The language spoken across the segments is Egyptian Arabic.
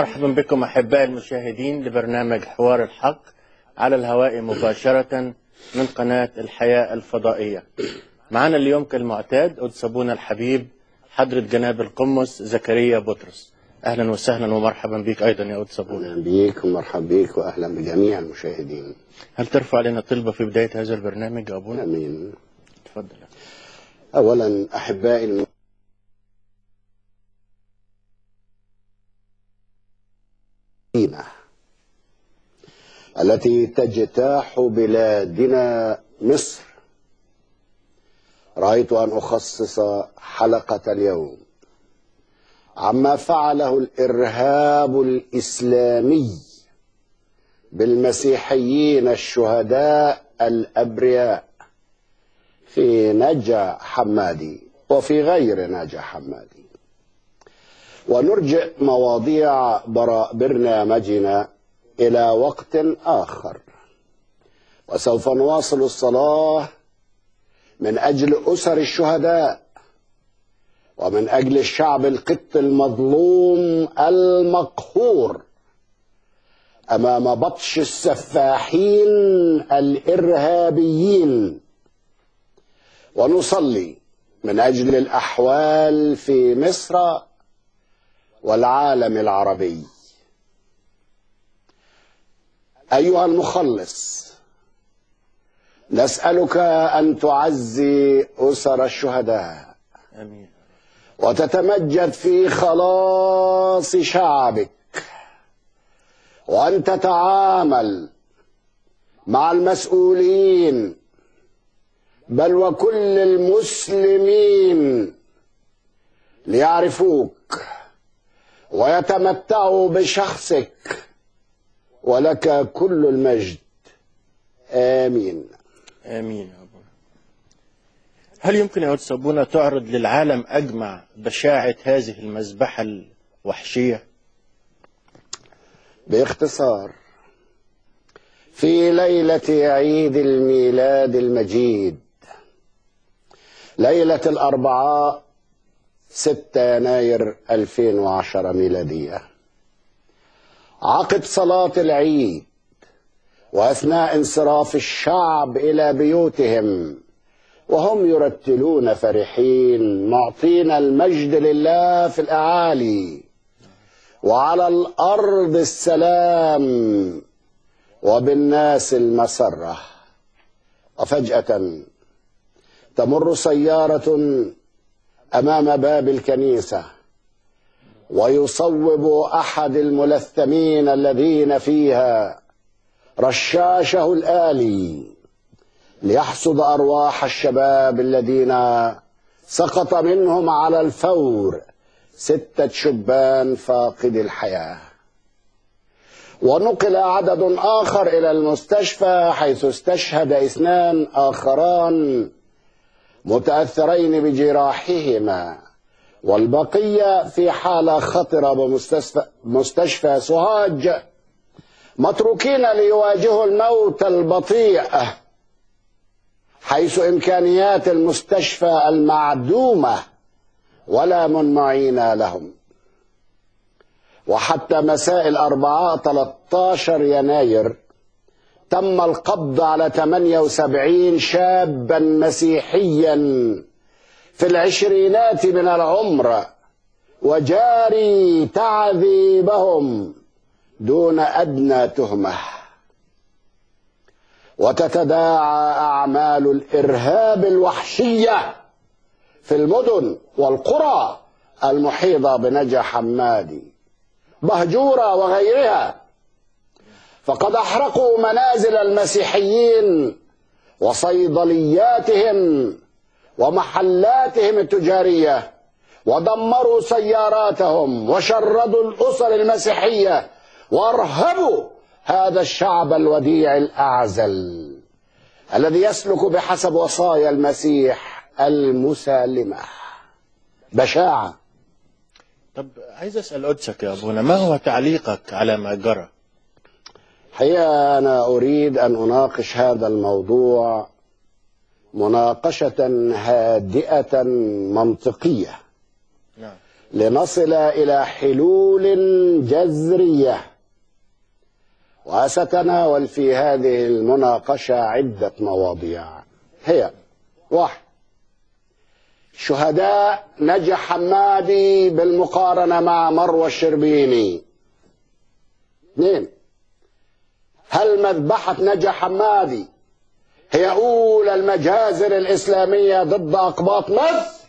ومرحبا بكم أحبائي المشاهدين لبرنامج حوار الحق على الهواء مباشرة من قناة الحياة الفضائية معنا اليوم كالمعتاد قدس أبونا الحبيب حضرة جناب القمص زكريا بطرس أهلا وسهلا ومرحبا بك أيضا يا قدس أبونا اهلا بيك ومرحبا بيك واهلا بجميع المشاهدين هل ترفع لنا طلبة في بداية هذا البرنامج يا أبونا؟ امين تفضل اولا احبائي الم... التي تجتاح بلادنا مصر رايت ان اخصص حلقه اليوم عما فعله الارهاب الاسلامي بالمسيحيين الشهداء الابرياء في نجا حمادي وفي غير نجا حمادي ونرجئ مواضيع برا- برنامجنا الى وقت اخر وسوف نواصل الصلاه من اجل اسر الشهداء ومن اجل الشعب القط المظلوم المقهور امام بطش السفاحين الارهابيين ونصلي من اجل الاحوال في مصر والعالم العربي ايها المخلص نسالك ان تعزي اسر الشهداء آمين وتتمجد في خلاص شعبك وان تتعامل مع المسؤولين بل وكل المسلمين ليعرفوك ويتمتعوا بشخصك ولك كل المجد امين آمين يا أبونا هل يمكن يا قدس أبونا تعرض للعالم أجمع بشاعة هذه المذبحة الوحشية؟ باختصار في ليلة عيد الميلاد المجيد ليلة الأربعاء 6 يناير 2010 ميلادية عقب صلاة العيد وأثناء انصراف الشعب إلى بيوتهم وهم يرتلون فرحين معطين المجد لله في الأعالي وعلى الأرض السلام وبالناس المسرة وفجأة تمر سيارة أمام باب الكنيسة ويصوب أحد الملثمين الذين فيها رشاشه الآلي ليحصد أرواح الشباب الذين سقط منهم على الفور ستة شبان فاقد الحياة ونقل عدد آخر إلى المستشفى حيث استشهد اثنان آخران متأثرين بجراحهما والبقية في حالة خطرة بمستشفى مستشفى سوهاج متروكين ليواجهوا الموت البطيء حيث إمكانيات المستشفى المعدومة ولا من معين لهم وحتى مساء الأربعاء 13 يناير تم القبض على 78 شابا مسيحيا في العشرينات من العمر وجاري تعذيبهم دون أدنى تهمة وتتداعى أعمال الإرهاب الوحشية في المدن والقرى المحيطة بنجا حمادي مهجورة وغيرها فقد أحرقوا منازل المسيحيين وصيدلياتهم ومحلاتهم التجارية ودمروا سياراتهم وشردوا الأسر المسيحية وارهبوا هذا الشعب الوديع الأعزل الذي يسلك بحسب وصايا المسيح المسالمة بشاعة طب عايز أسأل قدسك يا أبونا ما هو تعليقك على ما جرى؟ حقيقة أنا أريد أن أناقش هذا الموضوع مناقشة هادئة منطقية نعم لنصل إلى حلول جذرية وستناول في هذه المناقشة عدة مواضيع هي واحد شهداء نجا حمادي بالمقارنة مع مروى الشربيني اثنين هل مذبحة نجا حمادي هي أولى المجازر الإسلامية ضد أقباط مصر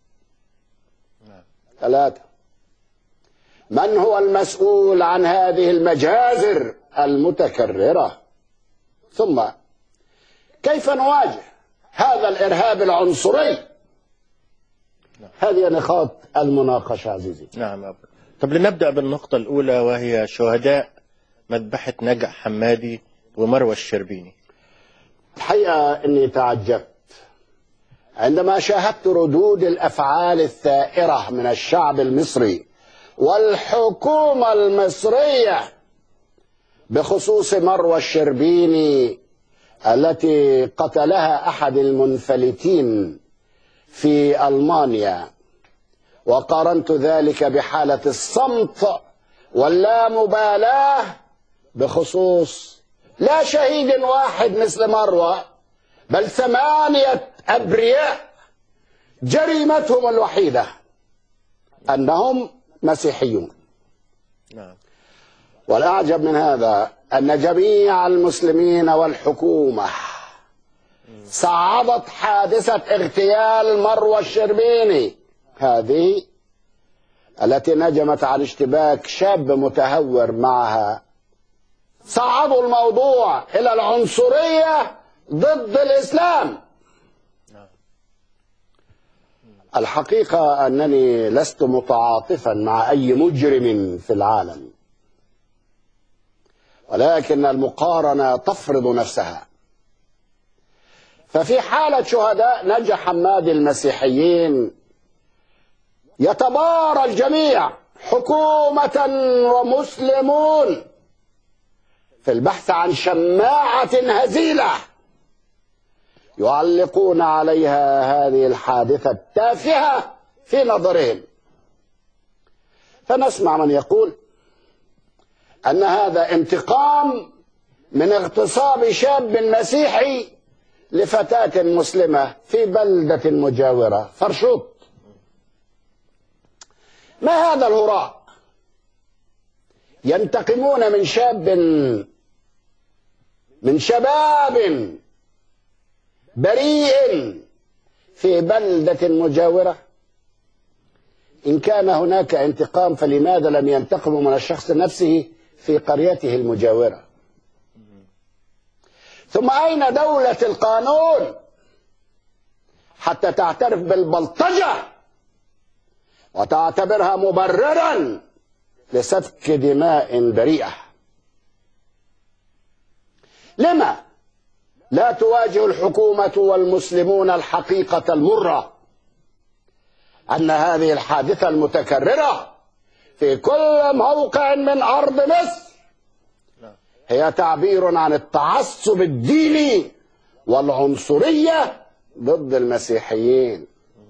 ثلاثة من هو المسؤول عن هذه المجازر المتكررة ثم كيف نواجه هذا الإرهاب العنصري هذه نقاط المناقشة عزيزي نعم أبو. طب لنبدأ بالنقطة الأولى وهي شهداء مذبحة نجع حمادي ومروى الشربيني الحقيقة أني تعجبت عندما شاهدت ردود الأفعال الثائرة من الشعب المصري والحكومة المصرية بخصوص مروى الشربيني التي قتلها أحد المنفلتين في ألمانيا وقارنت ذلك بحالة الصمت واللامبالاة بخصوص لا شهيد واحد مثل مروى بل ثمانية أبرياء جريمتهم الوحيدة أنهم مسيحيون نعم والأعجب من هذا أن جميع المسلمين والحكومة صعدت حادثة اغتيال مروى الشربيني هذه التي نجمت عن اشتباك شاب متهور معها صعدوا الموضوع إلى العنصرية ضد الإسلام الحقيقة أنني لست متعاطفا مع أي مجرم في العالم ولكن المقارنة تفرض نفسها ففي حالة شهداء نجا حماد المسيحيين يتبارى الجميع حكومة ومسلمون في البحث عن شماعة هزيلة يعلقون عليها هذه الحادثة التافهة في نظرهم فنسمع من يقول أن هذا انتقام من اغتصاب شاب مسيحي لفتاة مسلمة في بلدة مجاورة فرشوط ما هذا الهراء ينتقمون من شاب من شباب بريء في بلدة مجاورة إن كان هناك انتقام فلماذا لم ينتقموا من الشخص نفسه في قريته المجاورة ثم أين دولة القانون حتى تعترف بالبلطجة وتعتبرها مبررا لسفك دماء بريئة لما لا تواجه الحكومة والمسلمون الحقيقة المرة أن هذه الحادثة المتكررة في كل موقع من أرض مصر هي تعبير عن التعصب الديني والعنصرية ضد المسيحيين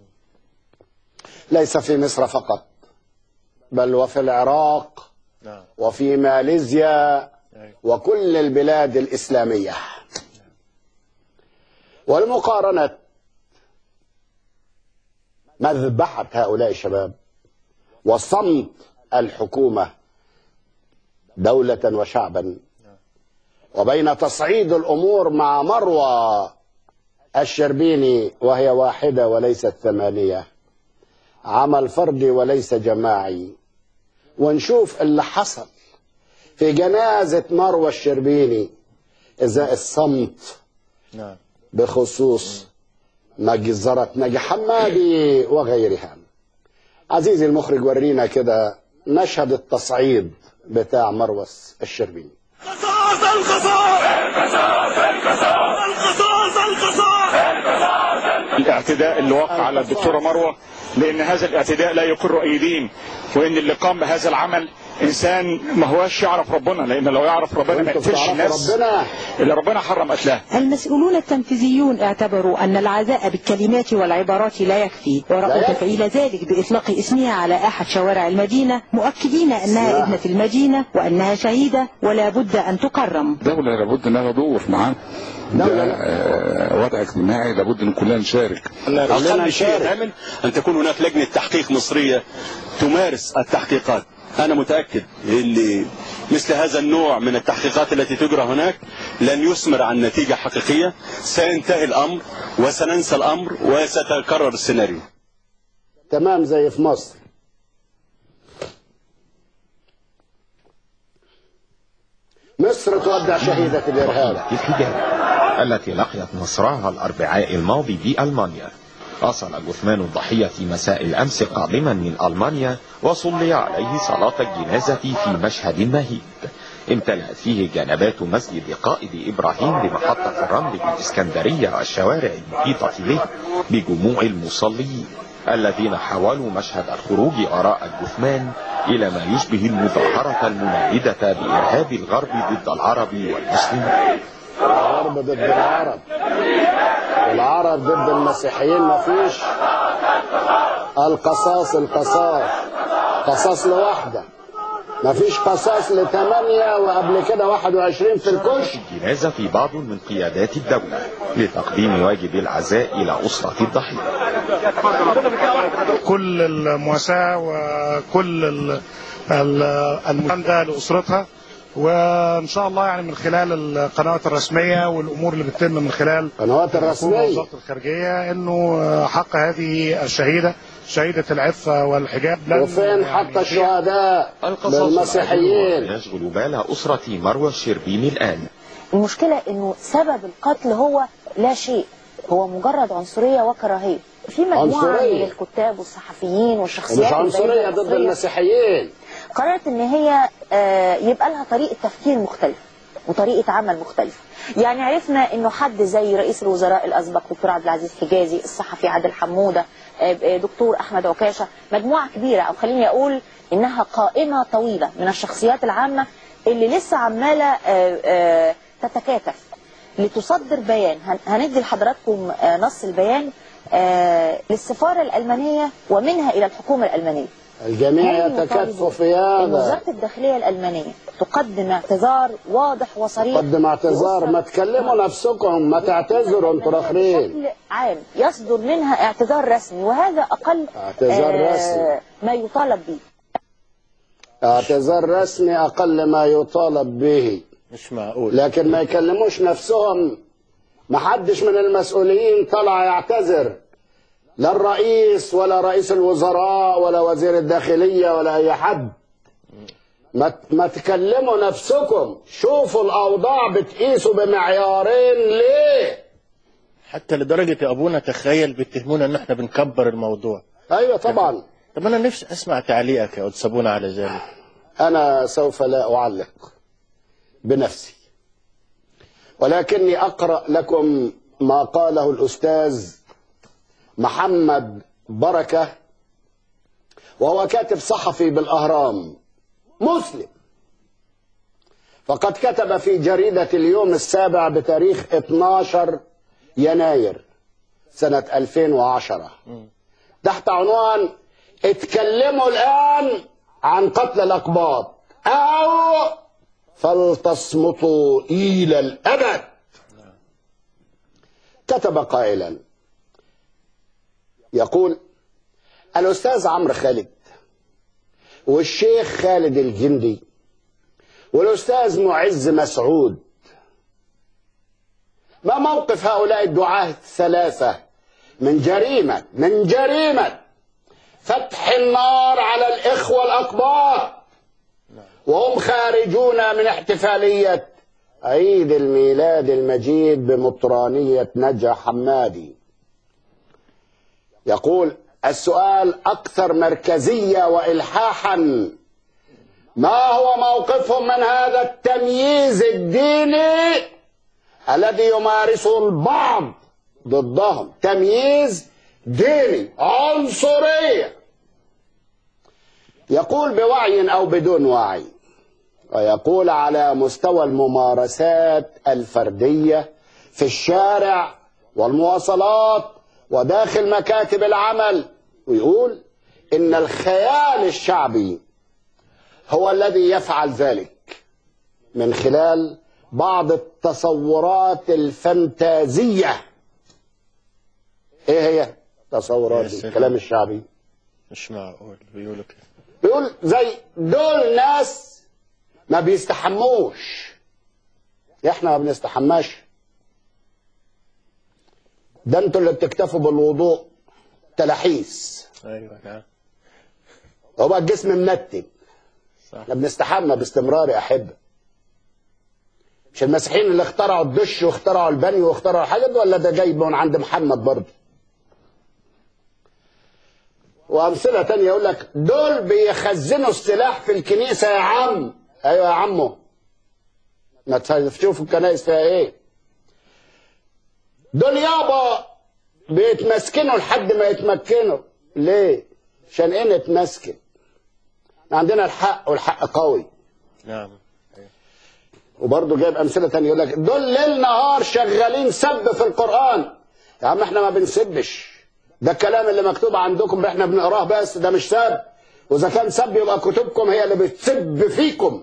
ليس في مصر فقط بل وفي العراق نعم وفي ماليزيا وكل البلاد الإسلامية والمقارنة مذبحة هؤلاء الشباب وصمت الحكومة دولة وشعبا وبين تصعيد الأمور مع مروى الشربيني وهي واحدة وليست ثمانية عمل فردي وليس جماعي ونشوف اللي حصل في جنازة مروى الشربيني إزاء الصمت نعم بخصوص مجزرة نجي حمادي وغيرها عزيزي المخرج ورينا كده مشهد التصعيد بتاع مروس الشربيني القصاص القصاص القصاص القصاص الاعتداء اللي وقع على الدكتورة مروة لأن هذا الاعتداء لا يقر أي دين وإن اللي قام بهذا العمل انسان ما هواش يعرف ربنا لان لو يعرف ربنا ما انتوا يقتلش بتعرفوا الناس ربنا اللي ربنا حرم قتلها المسؤولون التنفيذيون اعتبروا أن العزاء بالكلمات والعبارات لا يكفي ورأوا لا يكفي. تفعيل ذلك بإطلاق اسمها على أحد شوارع المدينة مؤكدين أنها اسمها. ابنة المدينة وأنها شهيدة ولا بد أن تكرم دولة لابد انها تدور معانا ده دولة. آه، وضع اجتماعي لابد ان كلنا نشارك أقل شيء نشارك. يتعمل أن تكون هناك لجنة تحقيق مصرية تمارس التحقيقات أنا متأكد أن مثل هذا النوع من التحقيقات التي تجرى هناك لن يثمر عن نتيجة حقيقية سينتهي الأمر وسننسى الأمر وستكرر السيناريو تمام زي في مصر مصر تودع شهيدة الإرهاب الحجاز التي لقيت مصرعها الأربعاء الماضي بألمانيا أصل جثمان الضحية مساء الأمس قادما من ألمانيا وصلي عليه صلاة الجنازة في مشهد مهيب امتلأت فيه جنبات مسجد قائد إبراهيم بمحطة الرمل بالإسكندرية والشوارع المحيطة به بجموع المصلين الذين حاولوا مشهد الخروج وراء الجثمان إلى ما يشبه المظاهرة المناهدة بإرهاب الغرب ضد العرب والمسلمين الغرب ضد العرب والعرب ضد المسيحيين ما فيش القصاص القصاص قصاص لوحده ما فيش قصاص لثمانية وقبل كده 21 في الكشك الجنازة في بعض من قيادات الدولة لتقديم واجب العزاء إلى أسرة الضحية كل المواساة وكل ال- ال- المساندة لأسرتها وإن شاء الله يعني من خلال القنوات الرسمية والأمور اللي بتتم من خلال القنوات الرسمية. وزارة الخارجية إنه حق هذه الشهيدة شهيدة العفة والحجاب لن وفين يعني حق الشهداء القصاص للمسيحيين العدو يشغل بال أسرة مروى الشربيني الآن المشكلة انه سبب القتل هو لا شيء هو مجرد عنصرية وكراهية في مجموعة عنصرية. من الكتاب والصحفيين والشخصيات ومش عنصرية البارزة ضد المصرية المسيحيين قررت ان هي آه، يبقى لها طريقة تفكير مختلفة وطريقة عمل مختلفة يعني عرفنا انه حد زي رئيس الوزراء الاسبق دكتور عبد العزيز حجازي الصحفي عادل حمودة آه، آه، دكتور احمد عكاشة مجموعة كبيرة او خليني اقول انها قائمة طويلة من الشخصيات العامة اللي لسه عمالة آه، آه، تتكاتف لتصدر بيان هن- هندي لحضراتكم آه، نص البيان آه، للسفارة الألمانية ومنها إلى الحكومة الألمانية الجميع هم يتكاتفوا يطالبوا في إن هذا وزارة الداخلية الألمانية تقدم اعتذار واضح وصريح قدم اعتذار ما تكلموا نفسكم ما تعتذروا انتوا راخرين بشكل عام يصدر منها اعتذار رسمي وهذا أقل اعتذار رسمي. ما يطالب به اعتذار رسمي اقل ما يطالب به مش معقول لكن ما يكلموش نفسهم ما حدش من المسؤولين طلع يعتذر لا الرئيس ولا رئيس الوزراء ولا وزير الداخلية ولا أي حد ما ما تكلموا نفسكم شوفوا الأوضاع بتقيسوا بمعيارين ليه حتى لدرجة يا أبونا تخيل بيتهمونا إن إحنا بنكبر الموضوع أيوة طبعا طب أنا نفسي أسمع تعليقك يا أستاذ أبونا على ذلك أنا سوف لا أعلق بنفسي ولكني أقرأ لكم ما قاله الأستاذ محمد بركة وهو كاتب صحفي بالأهرام مسلم فقد كتب في جريدة اليوم السابع بتاريخ 12 يناير سنة 2010 تحت عنوان اتكلموا الآن عن قتل الأقباط أو فلتصمتوا إلى الأبد كتب قائلا يقول الأستاذ عمرو خالد والشيخ خالد الجندي والأستاذ معز مسعود ما موقف هؤلاء الدعاة الثلاثة من جريمة من جريمة فتح النار على الإخوة الأقباط وهم خارجون من احتفالية عيد الميلاد المجيد بمطرانية نجا حمادي يقول السؤال أكثر مركزية وإلحاحا ما هو موقفهم من هذا التمييز الديني الذي يمارسه البعض ضدهم تمييز ديني عنصرية يقول بوعي أو بدون وعي ويقول على مستوى الممارسات الفردية في الشارع والمواصلات وداخل مكاتب العمل ويقول إن الخيال الشعبي هو الذي يفعل ذلك من خلال بعض التصورات الفانتازية ايه هي تصورات يا سلام. الكلام الشعبي مش معقول بيقولوا كده بيقول زي دول ناس ما بيستحموش احنا ما بنستحماش ده انتوا اللي بتكتفوا بالوضوء تلاحيس ايوه نعم هو الجسم منتن صح احنا بنستحمى باستمرار يا احبه مش المسيحيين اللي اخترعوا الدش واخترعوا البني واخترعوا الحاجات دي ولا ده جاي من عند محمد برضه وامثله تانية يقول لك دول بيخزنوا السلاح في الكنيسه يا عم ايوه يا عمو ما تشوفوا الكنائس فيها ايه دول يابا بيتمسكنوا لحد ما يتمكنوا ليه عشان ايه نتمسكن عندنا الحق والحق قوي نعم وبرضه جايب امثله تانية يقول لك دول ليل نهار شغالين سب في القران يا عم احنا ما بنسبش ده الكلام اللي مكتوب عندكم احنا بنقراه بس ده مش سب واذا كان سب يبقى كتبكم هي اللي بتسب فيكم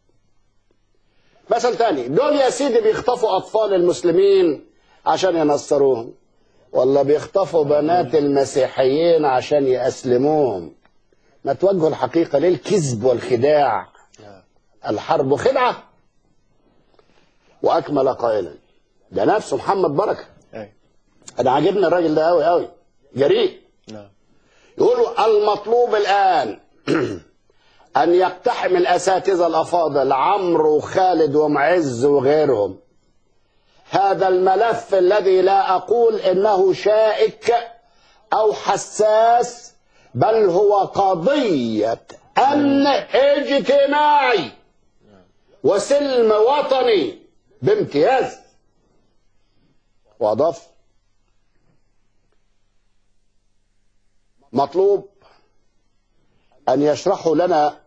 مثل تاني دول يا سيدي بيخطفوا اطفال المسلمين عشان ينصروهم ولا بيخطفوا بنات المسيحيين عشان يأسلموهم ما توجهوا الحقيقة للكذب والخداع الحرب خدعة وأكمل قائلا ده نفسه محمد بركة ايوه أنا عاجبني الراجل ده أوي أوي جريء نعم يقولوا المطلوب الآن أن يقتحم الأساتذة الأفاضل عمرو وخالد ومعز وغيرهم هذا الملف الذي لا أقول إنه شائك أو حساس بل هو قضية أمن اجتماعي وسلم وطني بامتياز وأضاف مطلوب أن يشرحوا لنا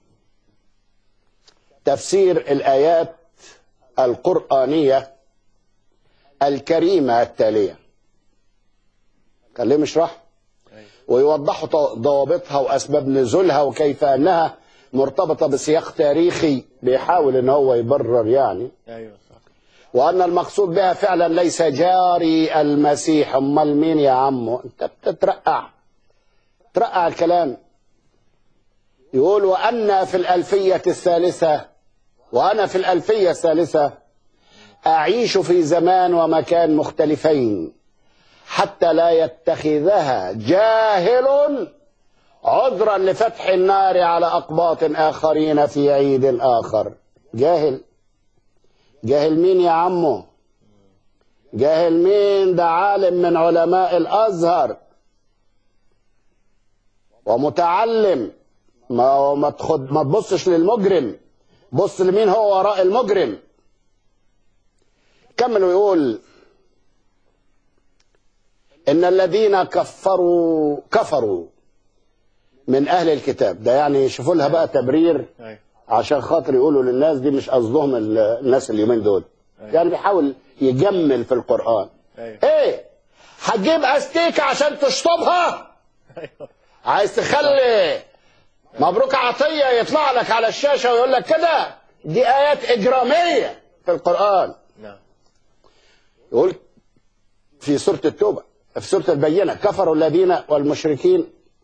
تفسير الآيات القرآنية الكريمة التالية خليهم يشرحوا ويوضحوا ضوابطها وأسباب نزولها وكيف أنها مرتبطة بسياق تاريخي بيحاول ان هو يبرر يعني ايوه صح وأن المقصود بها فعلا ليس جاري المسيح أمال مين يا عمو أنت بتترقع ترقع الكلام يقول وأنا في الألفية الثالثة وأنا في الألفية الثالثة أعيش في زمان ومكان مختلفين حتى لا يتخذها جاهل عذرا لفتح النار على أقباط آخرين في عيد آخر جاهل جاهل مين يا عمو جاهل مين ده عالم من علماء الأزهر ومتعلم ما ما تخد ما تبصش للمجرم بص لمين هو وراء المجرم كمل ويقول ان الذين كفروا كفروا من اهل الكتاب ده يعني يشوفوا لها بقى تبرير ايوه عشان خاطر يقولوا للناس دي مش قصدهم ال- الناس اليومين دول يعني بيحاول يجمل في القرآن ايوه ايه هتجيب استيكة عشان تشطبها ايوه عايز تخلي مبروك عطية يطلع لك على الشاشة ويقول لك كده دي آيات إجرامية في القرآن نعم يقول في سورة التوبة في سورة البينة كفروا الذين والمشركين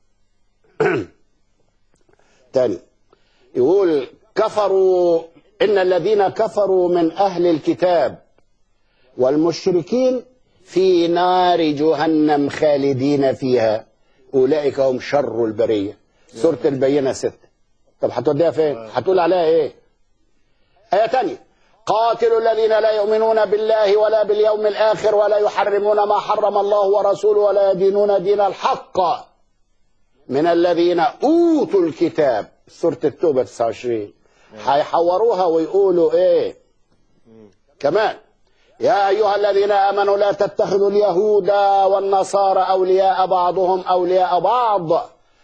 تاني يقول كفروا إن الذين كفروا من أهل الكتاب والمشركين في نار جهنم خالدين فيها أولئك هم شر البرية سورة البينة ستة طب هتوديها فين؟ هتقول عليها إيه؟ آية تانية قاتلوا الذين لا يؤمنون بالله ولا باليوم الآخر ولا يحرمون ما حرم الله ورسوله ولا يدينون دين الحق من الذين أوتوا الكتاب سورة التوبة 29 هيحوروها ويقولوا إيه كمان يا أيها الذين آمنوا لا تتخذوا اليهود والنصارى أولياء بعضهم أولياء بعض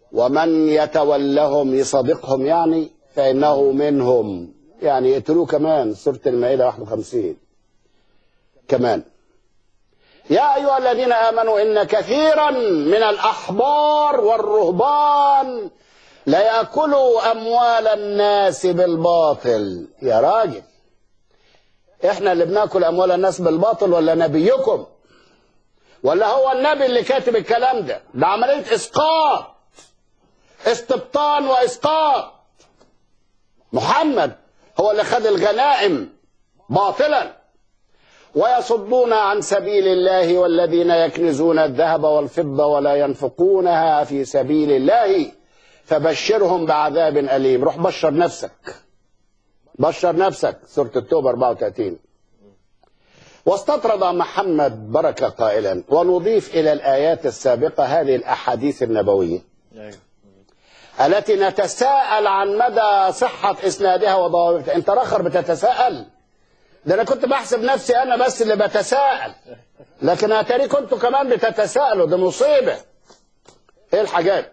ومن يتولهم يصادقهم يعني فإنه منهم يعني يقتلوه كمان سورة المائدة 51 كمان يا أيها الذين آمنوا إن كثيرا من الأحبار والرهبان ليأكلوا أموال الناس بالباطل يا راجل احنا اللي بناكل أموال الناس بالباطل ولا نبيكم ولا هو النبي اللي كاتب الكلام ده ده عملية إسقاط استبطان وإسقاط محمد هو اللي خد الغنائم باطلا ويصدون عن سبيل الله والذين يكنزون الذهب والفضة ولا ينفقونها في سبيل الله فبشرهم بعذاب أليم روح بشر نفسك بشر نفسك سورة التوبة 34 واستطرد محمد بركة قائلا ونضيف إلى الآيات السابقة هذه الأحاديث النبوية أيوة. التي نتساءل عن مدى صحة إسنادها وضوابطها أنت رخر بتتساءل ده أنا كنت بحسب نفسي أنا بس اللي بتساءل لكن أتاري كنتوا كمان بتتساءلوا ده مصيبة إيه الحاجات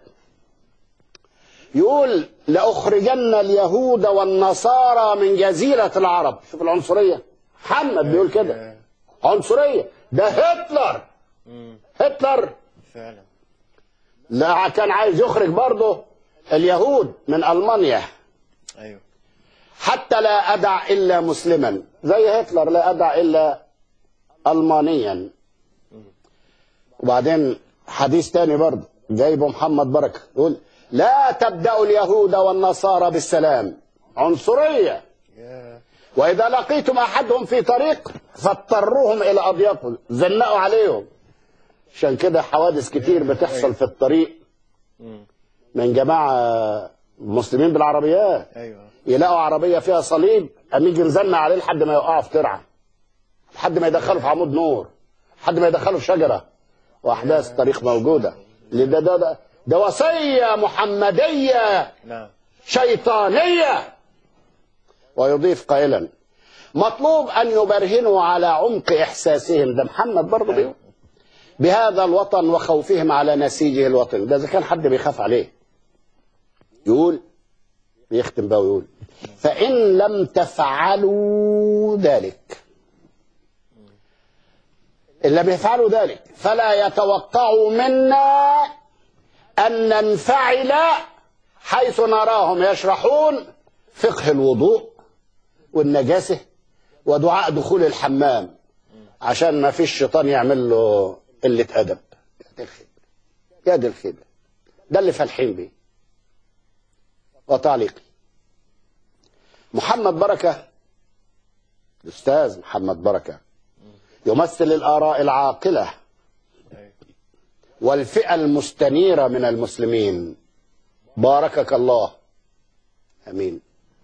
يقول لأخرجن اليهود والنصارى من جزيرة العرب شوف العنصرية محمد بيقول كده عنصرية ده هتلر هتلر فعلا لا كان عايز يخرج برضه اليهود من ألمانيا ايوه حتى لا أدع إلا مسلما زي هتلر لا أدع إلا ألمانيا وبعدين حديث تاني برضه جايبه محمد بركة يقول لا تبدأ اليهود والنصارى بالسلام عنصرية يا وإذا لقيتم أحدهم في طريق فاضطروهم إلى أضيافهم زنقوا عليهم عشان كده حوادث كتير بتحصل في الطريق من جماعة مسلمين بالعربيات ايوه يلاقوا عربية فيها صليب قام يجي مزنق عليه لحد ما يوقعه في ترعة لحد ما يدخله في عمود نور لحد ما يدخله في شجرة وأحداث الطريق موجودة ده ده ده, ده وصية محمدية نعم شيطانية ويضيف قائلا مطلوب أن يبرهنوا على عمق إحساسهم ده محمد برضه بيقول بهذا الوطن وخوفهم على نسيجه الوطني ده إذا كان حد بيخاف عليه يقول بيختم بقى ويقول فإن لم تفعلوا ذلك إن لم يفعلوا ذلك فلا يتوقعوا منا أن ننفعل حيث نراهم يشرحون فقه الوضوء والنجاسة ودعاء دخول الحمام عشان ما فيش شيطان يعمل له قلة أدب يا دي الخيبة يا دي الخيبة ده اللي فالحين بيه وتعليقي محمد بركة الأستاذ محمد بركة يمثل الآراء العاقلة والفئة المستنيرة من المسلمين باركك الله امين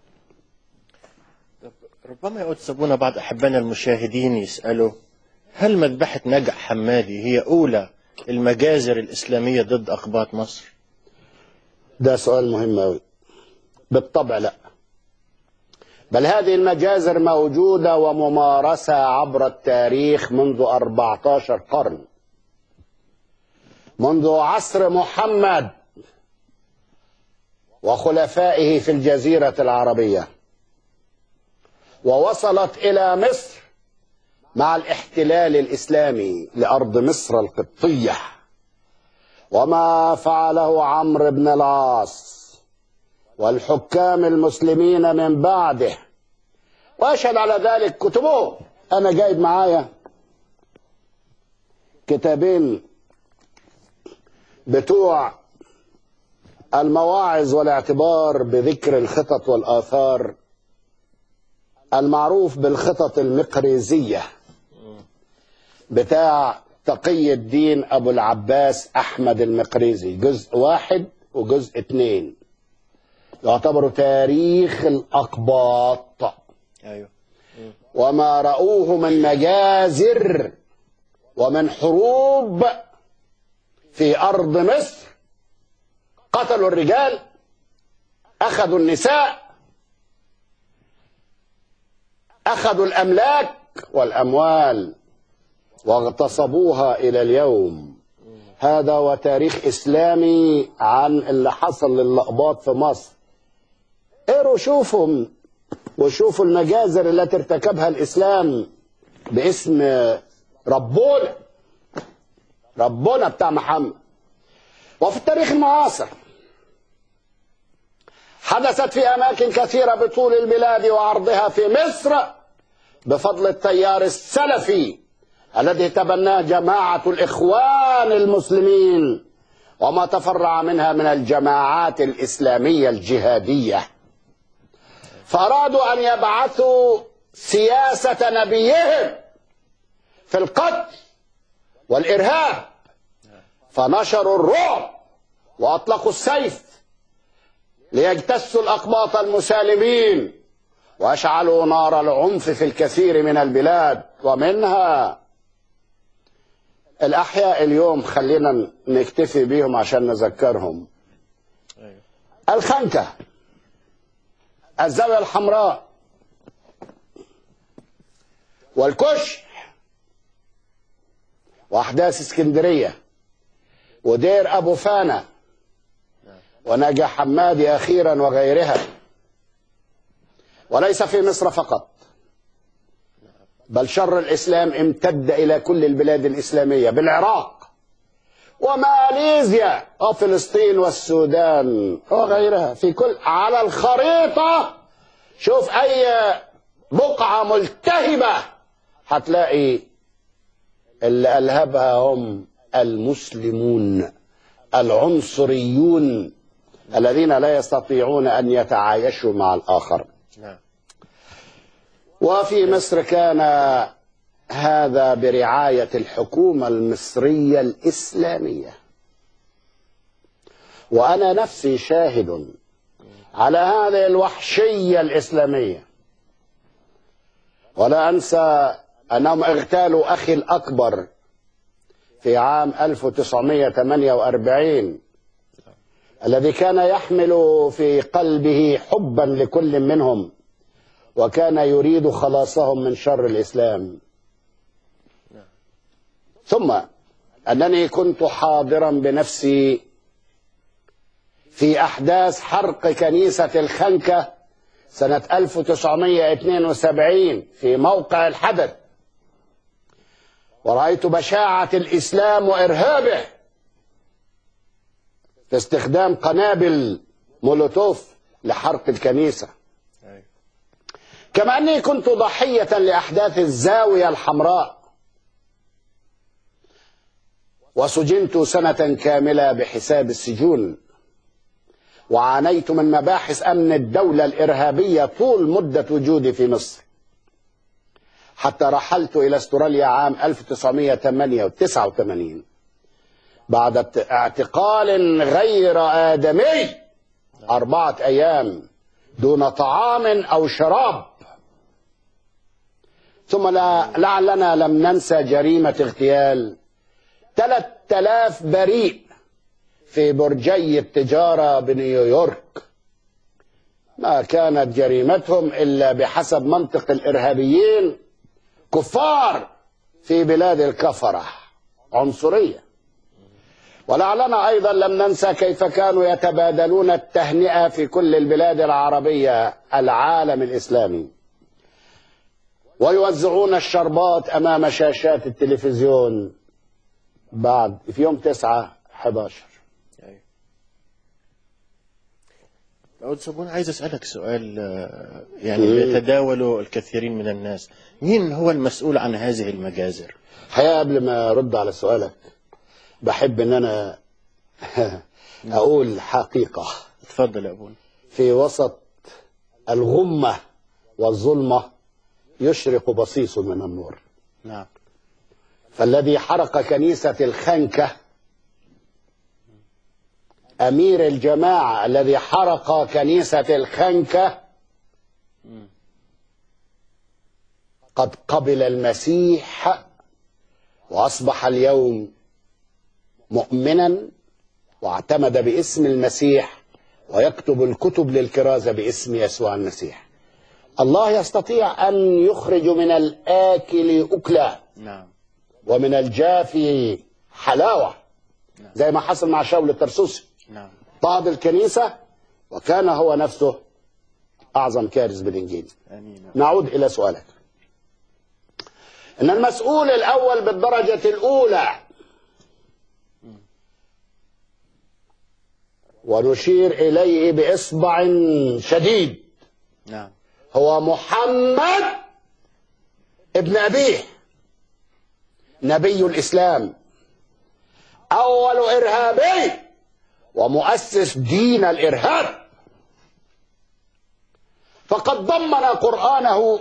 ربما يعود سابونا بعض أحبائنا المشاهدين يسألوا هل مذبحة نجع حمادي هي أولى المجازر الإسلامية ضد أقباط مصر؟ ده سؤال مهم أوي بالطبع لا بل هذه المجازر موجودة وممارسة عبر التاريخ منذ 14 قرن منذ عصر محمد وخلفائه في الجزيرة العربية ووصلت إلى مصر مع الاحتلال الإسلامي لأرض مصر القبطية وما فعله عمرو بن العاص والحكام المسلمين من بعده وأشهد على ذلك كتبهم أنا جايب معايا كتابين بتوع المواعظ والاعتبار بذكر الخطط والآثار المعروف بالخطط المقريزية بتاع تقي الدين أبو العباس أحمد المقريزي جزء واحد وجزء اتنين يعتبر تاريخ الأقباط أيوه وما رأوه من مجازر ومن حروب في أرض مصر قتلوا الرجال أخذوا النساء أخذوا الأملاك والأموال واغتصبوها إلى اليوم هذا هو تاريخ إسلامي عن اللي حصل للأقباط في مصر اقروا شوفوا وشوفوا المجازر التي ارتكبها الإسلام باسم ربنا ربنا بتاع محمد وفي التاريخ المعاصر حدثت في أماكن كثيرة بطول البلاد وعرضها في مصر بفضل التيار السلفي الذي تبناه جماعة الإخوان المسلمين وما تفرع منها من الجماعات الإسلامية الجهادية فأرادوا أن يبعثوا سياسة نبيهم في القتل والإرهاب فنشروا الرعب وأطلقوا السيف ليجتثوا الأقباط المسالمين وأشعلوا نار العنف في الكثير من البلاد ومنها الأحياء اليوم خلينا نكتفي بيهم عشان نذكرهم الخنكة الزاوية الحمراء والكشح وأحداث اسكندرية ودير أبو فانا ونجا حمادي أخيرا وغيرها وليس في مصر فقط بل شر الإسلام امتد إلى كل البلاد الإسلامية بالعراق وماليزيا وفلسطين والسودان وغيرها في كل على الخريطة شوف أي بقعة ملتهبة هتلاقي اللي ألهبها هم المسلمون العنصريون الذين لا يستطيعون أن يتعايشوا مع الآخر نعم وفي مصر كان هذا برعاية الحكومة المصرية الإسلامية وأنا نفسي شاهد على هذه الوحشية الإسلامية ولا أنسى أنهم اغتالوا أخي الأكبر في عام 1948 الذي كان يحمل في قلبه حبا لكل منهم وكان يريد خلاصهم من شر الإسلام ثم أنني كنت حاضرا بنفسي في أحداث حرق كنيسة الخنكة سنة 1972 في موقع الحدث ورأيت بشاعة الإسلام وإرهابه في استخدام قنابل مولوتوف لحرق الكنيسة كما أني كنت ضحية لأحداث الزاوية الحمراء وسجنت سنة كاملة بحساب السجون وعانيت من مباحث أمن الدولة الإرهابية طول مدة وجودي في مصر حتى رحلت إلى استراليا عام 1989 بعد اعتقال غير آدمي أربعة أيام دون طعام أو شراب ثم لا لعلنا لم ننسى جريمة اغتيال 3000 بريء في برجي التجارة بنيويورك ما كانت جريمتهم إلا بحسب منطق الإرهابيين كفار في بلاد الكفرة عنصرية ولعلنا أيضا لم ننسى كيف كانوا يتبادلون التهنئة في كل البلاد العربية العالم الإسلامي ويوزعون الشربات أمام شاشات التلفزيون بعد في يوم 9 11 أود صابون عايز أسألك سؤال آه، يعني يتداوله الكثيرين من الناس مين هو المسؤول عن هذه المجازر الحقيقة قبل ما أرد على سؤالك بحب إن أنا أقول حقيقة اتفضل يا أبونا في وسط الغمة والظلمة يشرق بصيص من النور نعم فالذي حرق كنيسة الخنكة أمير الجماعة الذي حرق كنيسة الخنكة قد قبل المسيح وأصبح اليوم مؤمنا واعتمد باسم المسيح ويكتب الكتب للكرازة باسم يسوع المسيح الله يستطيع أن يخرج من الآكل أكلا نعم ومن الجافي حلاوة زي ما حصل مع شاول الترسوسي نعم اضطهد الكنيسة وكان هو نفسه أعظم كارث بالإنجيل امين نعود إلى سؤالك إن المسؤول الأول بالدرجة الأولى ونشير إليه بإصبع شديد نعم هو محمد ابن أبيه نبي الإسلام أول إرهابي ومؤسس دين الإرهاب فقد ضمن قرآنه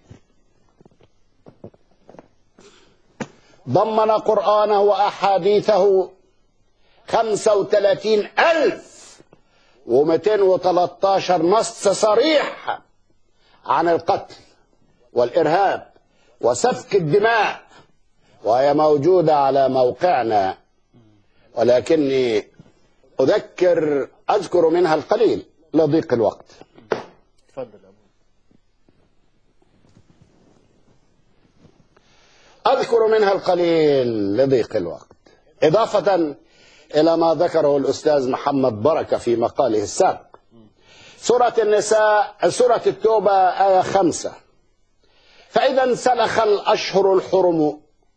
ضمن قرآنه وأحاديثه خمسة وثلاثين ألف ومئتين وثلاثة نص صريح عن القتل والإرهاب وسفك الدماء وهي موجودة على موقعنا ولكني أذكر أذكر منها القليل لضيق الوقت تفضل أبو أذكر منها القليل لضيق الوقت إضافة إلى ما ذكره الأستاذ محمد بركة في مقاله السابق سورة النساء سورة التوبة آية خمسة فإذا انسلخ الأشهر الحرم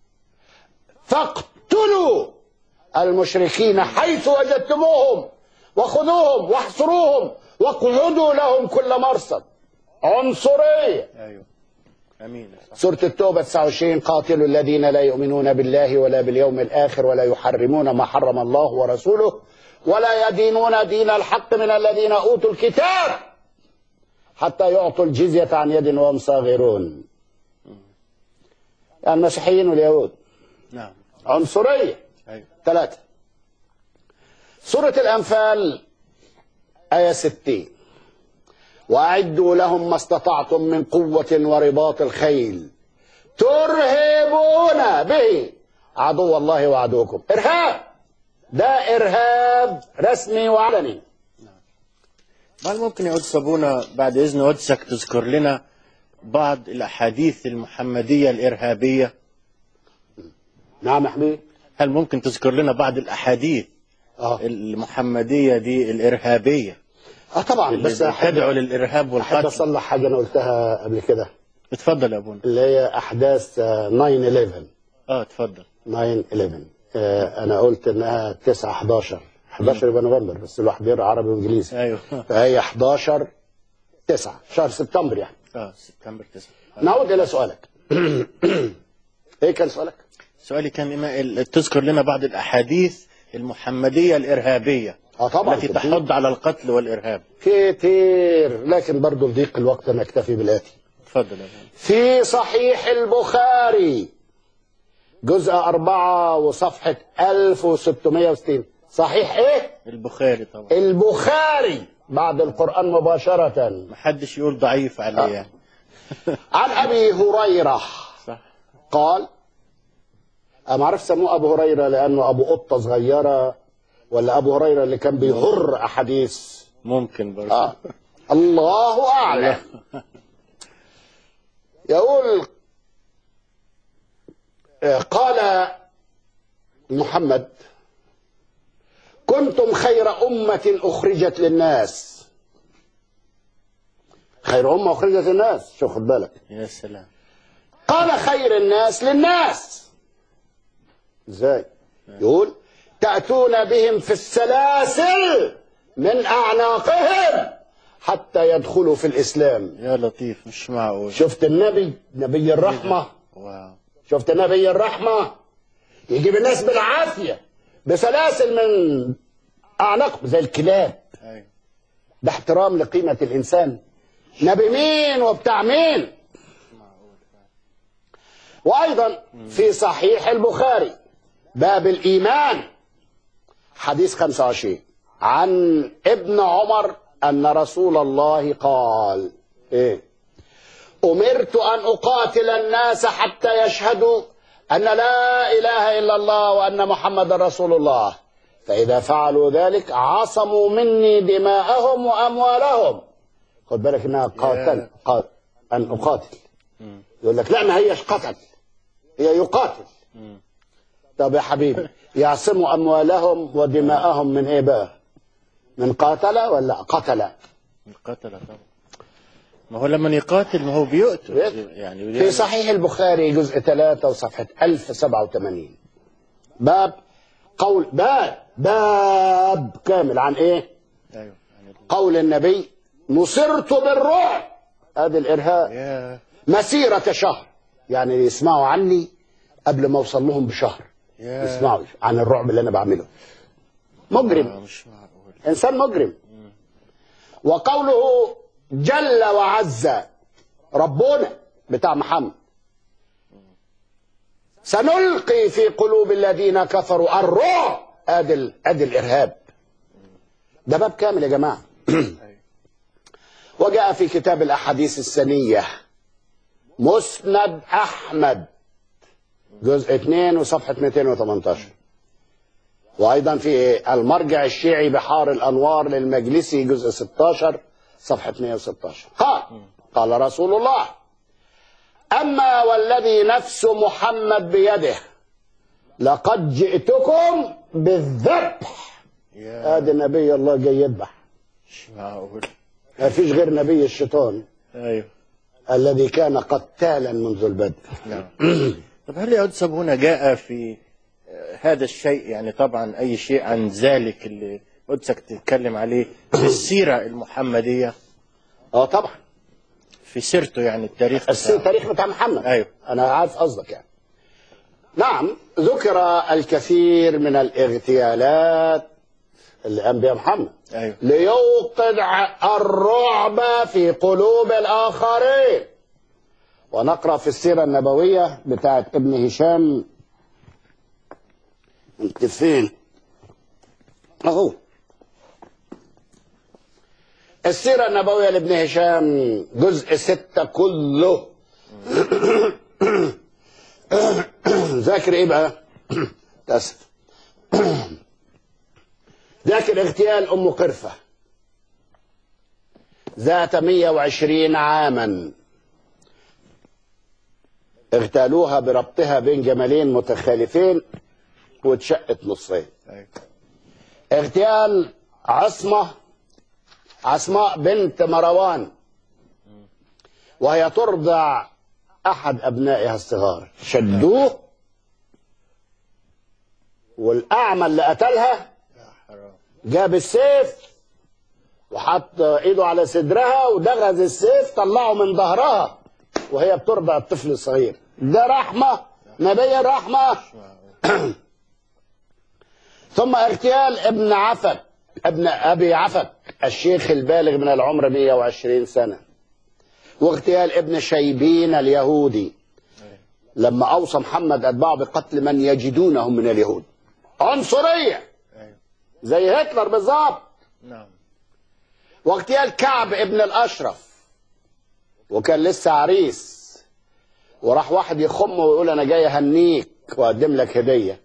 فاقتلوا المشركين حيث وجدتموهم وخذوهم واحصروهم واقعدوا لهم كل مرصد عنصرية ايوه امين صح. سورة التوبة 29 قاتلوا الذين لا يؤمنون بالله ولا باليوم الآخر ولا يحرمون ما حرم الله ورسوله ولا يدينون دين الحق من الذين أوتوا الكتاب حتى يعطوا الجزية عن يد وهم صاغرون يعني المسيحيين واليهود نعم عنصرية ايوه ثلاثة سورة الأنفال آية 60 وأعدوا لهم ما استطعتم من قوة ورباط الخيل ترهبون به عدو الله وعدوكم إرهاب ده إرهاب رسمي وعلني هل ممكن يا قدس ابونا بعد اذن قدسك تذكر لنا بعض الاحاديث المحمديه الارهابيه نعم يا حبيبي هل ممكن تذكر لنا بعض الاحاديث اه المحمديه دي الارهابيه اه طبعا بس اللي أحب تدعو للارهاب أحب والقتل أصلح حاجة أنا قلتها قبل كده اتفضل يا ابونا اللي هي أحداث آه، 9/11 اه اتفضل 9/11 آه، أنا قلت إنها 9 11 11 يبقى نوفمبر بس الواحد بيقرا عربي وإنجليزي ايوه فهي 11 9 شهر سبتمبر يعني اه سبتمبر 9 نعود إلى سؤالك إيه كان سؤالك؟ سؤالي كان إما ال- تذكر لنا بعض الاحاديث المحمديه الارهابيه اه طبعا التي كتير. تحض على القتل والارهاب كتير لكن برضو لضيق الوقت نكتفي بالآتي اتفضل يا ابونا في صحيح البخاري جزء أربعة وصفحة 1660 صحيح إيه؟ البخاري طبعا البخاري بعد القرآن مباشرة محدش يقول ضعيف عليه يعني عن أبي هريرة صح قال أنا ما عرفت سموه أبو هريرة لأنه أبو قطة صغيرة ولا أبو هريرة اللي كان بيهر أحاديث ممكن برضه آه. الله أعلم يقول آه، قال محمد كنتم خير أمة أخرجت للناس خير أمة أخرجت للناس شوف خد بالك يا سلام قال خير الناس للناس ازاي يقول تأتون بهم في السلاسل من أعناقهم حتى يدخلوا في الإسلام يا لطيف مش معقول شفت النبي نبي الرحمة واو شفت نبي الرحمة يجيب الناس بالعافية بسلاسل من أعناقهم زي الكلاب ايوه ده احترام لقيمة الإنسان نبي مين وبتاع مين وأيضا في صحيح البخاري باب الإيمان حديث 25 عن ابن عمر أن رسول الله قال إيه أمرت أن أقاتل الناس حتى يشهدوا أن لا إله إلا الله وأن محمد رسول الله فإذا فعلوا ذلك عصموا مني دماءهم وأموالهم خد بالك إنها قاتل قاتل أن أقاتل يقول لك لا ما هيش قتل هي يقاتل طب يا حبيبي يعصموا اموالهم ودماءهم من ايه بقى من قاتله ولا قتله القتلة طبعا ما هو لما يقاتل ما هو بيقتل بيقتل. يعني في صحيح البخاري جزء 3 وصفحة 1087 باب قول باب باب كامل عن ايه ايوه يعني قول النبي نصرت بالرعب هذا الارهاب يا مسيرة شهر يعني يسمعوا عني قبل ما اوصل لهم بشهر يا يسمعوا عن الرعب اللي انا بعمله مجرم آه، مش معقول انسان مجرم وقوله جل وعز ربنا بتاع محمد سنلقي في قلوب الذين كفروا الرعب ادي ال- ادي الارهاب ده باب كامل يا جماعه وجاء في كتاب الاحاديث السنيه مسند احمد جزء 2 وصفحه 218 وايضا في إيه؟ المرجع الشيعي بحار الانوار للمجلسي جزء 16 صفحه 116 قال قال رسول الله اما والذي نفس محمد بيده لقد جئتكم بالذبح يا هذا نبي الله جاي يذبح مش معقول ما فيش غير نبي الشيطان ايوه الذي كان قتالا منذ البدء نعم طب هل يا قدس هنا جاء في آه، هذا الشيء يعني طبعا اي شيء عن ذلك اللي قدسك تتكلم عليه في السيره المحمديه اه طبعا في سيرته يعني التاريخ الس- بتاعه. التاريخ بتاع محمد ايوه انا عارف قصدك يعني نعم ذكر الكثير من الاغتيالات اللي قام بها محمد ايوه ليوقع الرعب في قلوب الآخرين ونقرأ في السيرة النبوية بتاعت ابن هشام انت فين اهو السيرة النبوية لابن هشام جزء ستة كله ذاكر ايه بقى تأسف ذاكر اغتيال ام قرفة ذات 120 عاما اغتالوها بربطها بين جملين متخالفين واتشقت نصين ايوه اغتيال عصمة عصماء بنت مروان وهي ترضع أحد أبنائها الصغار شدوه والأعمى اللي قتلها حرام جاب السيف وحط ايده على صدرها ودغز السيف طلعه من ظهرها وهي بترضع الطفل الصغير ده رحمة نبي الرحمة ثم اغتيال ابن عفك ابن ابي عفك الشيخ البالغ من العمر 120 سنة واغتيال ابن شيبين اليهودي لما اوصى محمد اتباعه بقتل من يجدونهم من اليهود عنصرية ايوه زي هتلر بالظبط نعم واغتيال كعب ابن الاشرف وكان لسه عريس وراح واحد يخمه ويقول انا جاي اهنيك واقدم لك هديه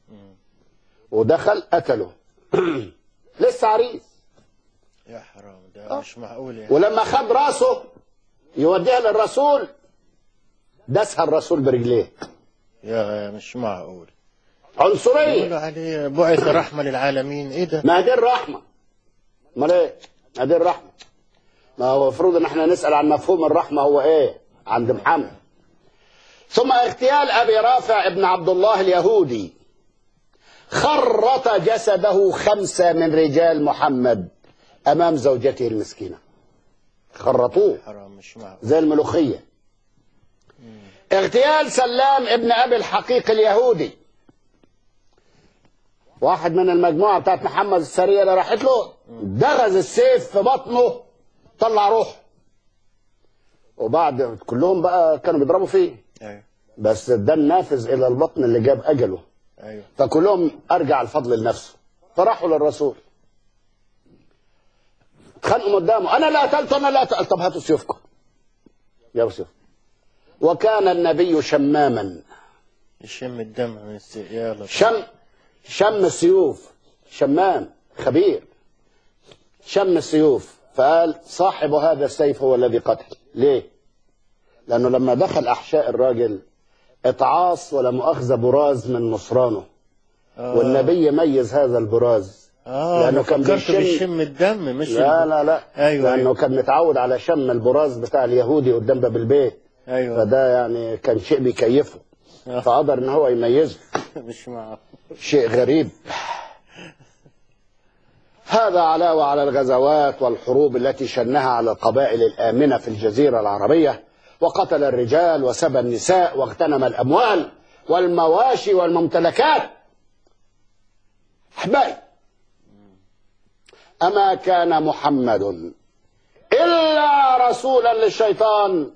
ودخل قتله لسه عريس يا حرام ده مش معقول يعني ولما خد راسه يوديها للرسول دسها الرسول برجليه يا مش معقول عنصريه يقولوا عليه بعث رحمه للعالمين ايه ده ما دي الرحمه امال ايه ما دي الرحمه ما هو المفروض ان احنا نسال عن مفهوم الرحمه هو ايه عند محمد ثم اغتيال ابي رافع ابن عبد الله اليهودي خرط جسده خمسه من رجال محمد امام زوجته المسكينه خرطوه حرام مش معقول زي الملوخيه اغتيال سلام ابن ابي الحقيق اليهودي واحد من المجموعه بتاعت محمد السريه اللي راحت له دغز السيف في بطنه طلع روحه وبعد كلهم بقى كانوا بيضربوا فيه ايوه بس ده النافذ الى البطن اللي جاب اجله ايوه فكلهم ارجع الفضل لنفسه فراحوا للرسول اتخانقوا قدامه انا لا قتلت انا لا قتلت طب هاتوا سيوفكم يا سيوف وكان النبي شماما يشم الدم من السي يا لطيف شم شم السيوف شمام خبير شم السيوف فقال صاحب هذا السيف هو الذي قتل ليه لأنه لما دخل أحشاء الراجل اتعاص ولا مؤاخذة براز من مصرانه آه. والنبي ميز هذا البراز اه لأنه لانه كان كان بيشم- بيشم الدم مش لا ال- لا لا ايوه لأنه ايوه كان متعود على شم البراز بتاع اليهودي قدام باب البيت ايوه فده يعني كان شيء بيكيفه آه. فقدر ان هو يميزه مش معه شيء غريب هذا علاوة على الغزوات والحروب التي شنها على القبائل الآمنة في الجزيرة العربية وقتل الرجال وسبى النساء واغتنم الأموال والمواشي والممتلكات أحبائي أما كان محمد إلا رسولا للشيطان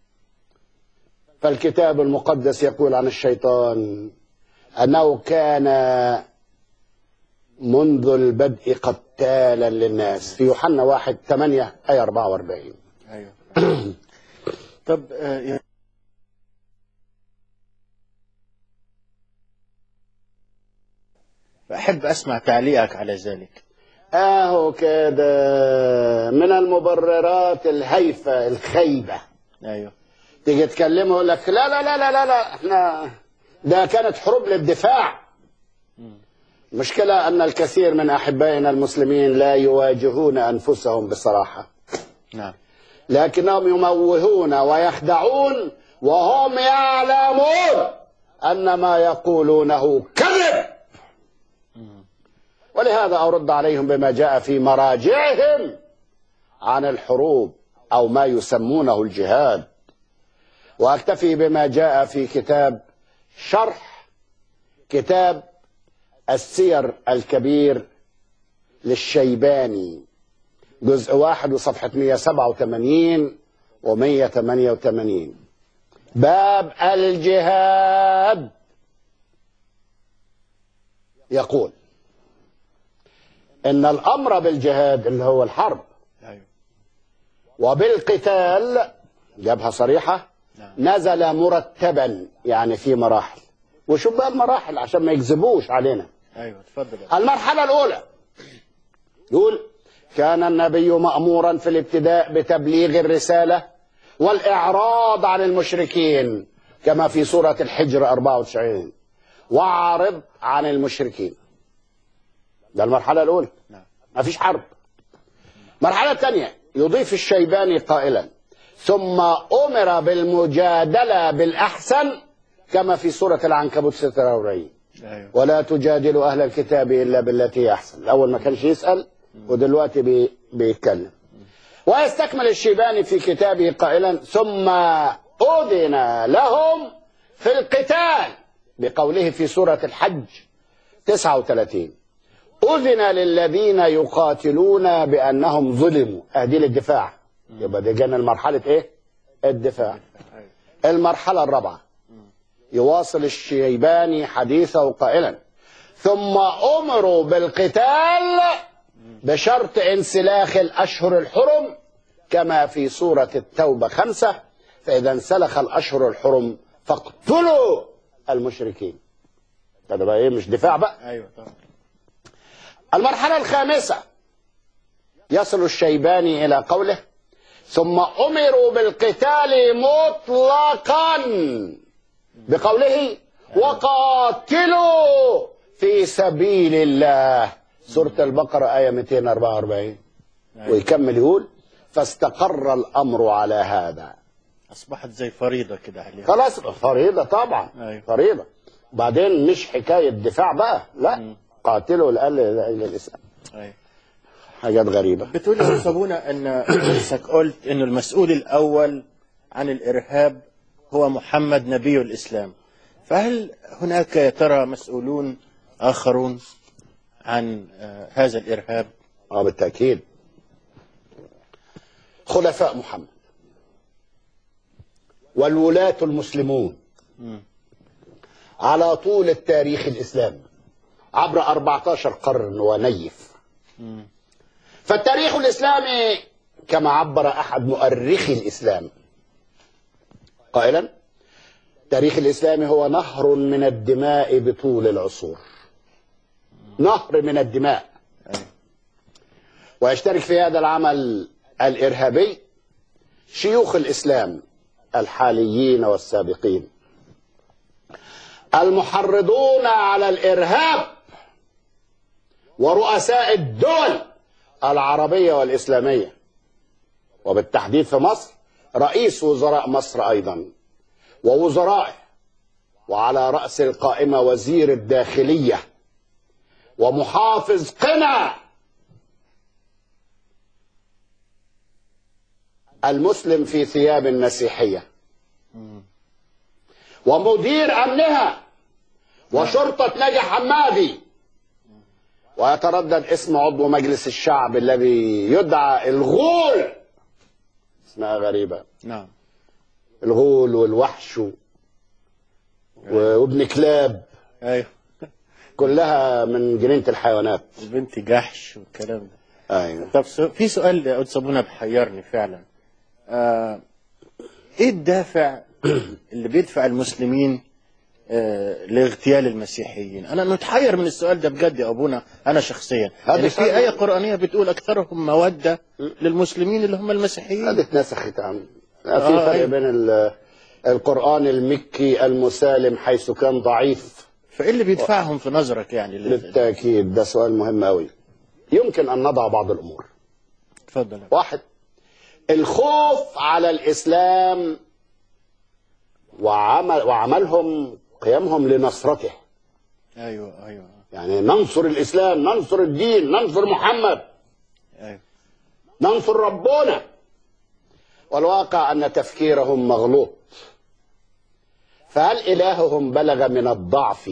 فالكتاب المقدس يقول عن الشيطان أنه كان منذ البدء قتالا للناس في يوحنا واحد ثمانية أي 44 ايوه طب آه، يا- أحب أسمع تعليقك على ذلك اهو كده من المبررات الهيفة الخيبة أيوه تيجي تكلمه يقول لك لا لا لا لا لا لا احنا ده كانت حروب للدفاع مشكلة أن الكثير من أحبائنا المسلمين لا يواجهون أنفسهم بصراحة نعم لكنهم يموهون ويخدعون وهم يعلمون أن ما يقولونه كذب ولهذا أرد عليهم بما جاء في مراجعهم عن الحروب أو ما يسمونه الجهاد وأكتفي بما جاء في كتاب شرح كتاب السير الكبير للشيباني جزء واحد وصفحة 187 و 188 باب الجهاد يقول إن الأمر بالجهاد اللي هو الحرب أيوه وبالقتال جابها صريحة نعم. نزل مرتبا يعني في مراحل وشوف بقى المراحل عشان ما يكذبوش علينا أيوه تفضل المرحلة الأولى يقول كان النبي مأمورا في الابتداء بتبليغ الرسالة والإعراض عن المشركين كما في سورة الحجر 94 واعرض عن المشركين ده المرحلة الأولى نعم. ما فيش حرب المرحلة الثانية يضيف الشيباني قائلا ثم أمر بالمجادلة بالأحسن كما في سورة العنكبوت 46 أيوه ولا تجادلوا أهل الكتاب إلا بالتي هي أحسن الأول ما كانش يسأل ودلوقتي بي بيتكلم ويستكمل الشيباني في كتابه قائلا ثم أذن لهم في القتال بقوله في سورة الحج 39 أذن للذين يقاتلون بأنهم ظلموا أهدي للدفاع يبقى دي جانا المرحلة إيه؟ الدفاع المرحلة الرابعة يواصل الشيباني حديثه قائلا ثم أمروا بالقتال بشرط انسلاخ الأشهر الحرم كما في سورة التوبة خمسة فإذا انسلخ الأشهر الحرم فاقتلوا المشركين هذا بقى إيه مش دفاع بقى أيوه طبعا المرحلة الخامسة يصل الشيباني إلى قوله ثم أمروا بالقتال مطلقا بقوله وقاتلوا في سبيل الله سورة البقرة آية 244 ويكمل يقول فاستقر الأمر على هذا أصبحت زي فريضة كده عليها خلاص فريضة طبعا أيوة. فريضة بعدين مش حكاية دفاع بقى لا قاتلوا الأقل الإسلام أيوه حاجات غريبة بتقول يا صابونة أن نفسك قلت أنه المسؤول الأول عن الإرهاب هو محمد نبي الإسلام فهل هناك يا ترى مسؤولون آخرون عن آه، هذا الإرهاب اه بالتأكيد خلفاء محمد والولاة المسلمون على طول التاريخ الإسلامي عبر 14 قرن ونيف فالتاريخ الإسلامي كما عبر أحد مؤرخي الإسلام قائلا التاريخ الإسلامي هو نهر من الدماء بطول العصور نهر من الدماء ويشترك في هذا العمل الإرهابي شيوخ الإسلام الحاليين والسابقين المحرضون على الإرهاب ورؤساء الدول العربية والإسلامية وبالتحديد في مصر رئيس وزراء مصر أيضا ووزرائه وعلى رأس القائمة وزير الداخلية ومحافظ قنا المسلم في ثياب مسيحية ومدير أمنها وشرطة نجا حمادي ويتردد اسم عضو مجلس الشعب الذي يدعى الغول اسمها غريبة نعم الغول والوحش و- وابن كلاب ايوه كلها من جنينة الحيوانات البنت جحش والكلام ده ايوه طب سو- في سؤال يا أستاذ صابونة بيحيرني فعلا آه ايه الدافع اللي بيدفع المسلمين آه لاغتيال المسيحيين انا متحير من السؤال ده بجد يا ابونا انا شخصيا هذا يعني في سؤال- ايه قرانيه بتقول اكثرهم موده للمسلمين اللي هم المسيحيين هذه اتنسخت يا عم في آه، فرق أيوة. بين ال- القرآن المكي المسالم حيث كان ضعيف فايه اللي بيدفعهم في نظرك يعني لل- بالتأكيد ده سؤال مهم أوي يمكن أن نضع بعض الأمور اتفضل واحد الخوف على الإسلام وعمل وعملهم قيامهم لنصرته ايوه ايوه يعني ننصر الإسلام ننصر الدين ننصر محمد ايوه ننصر ربنا والواقع أن تفكيرهم مغلوط فهل إلههم بلغ من الضعف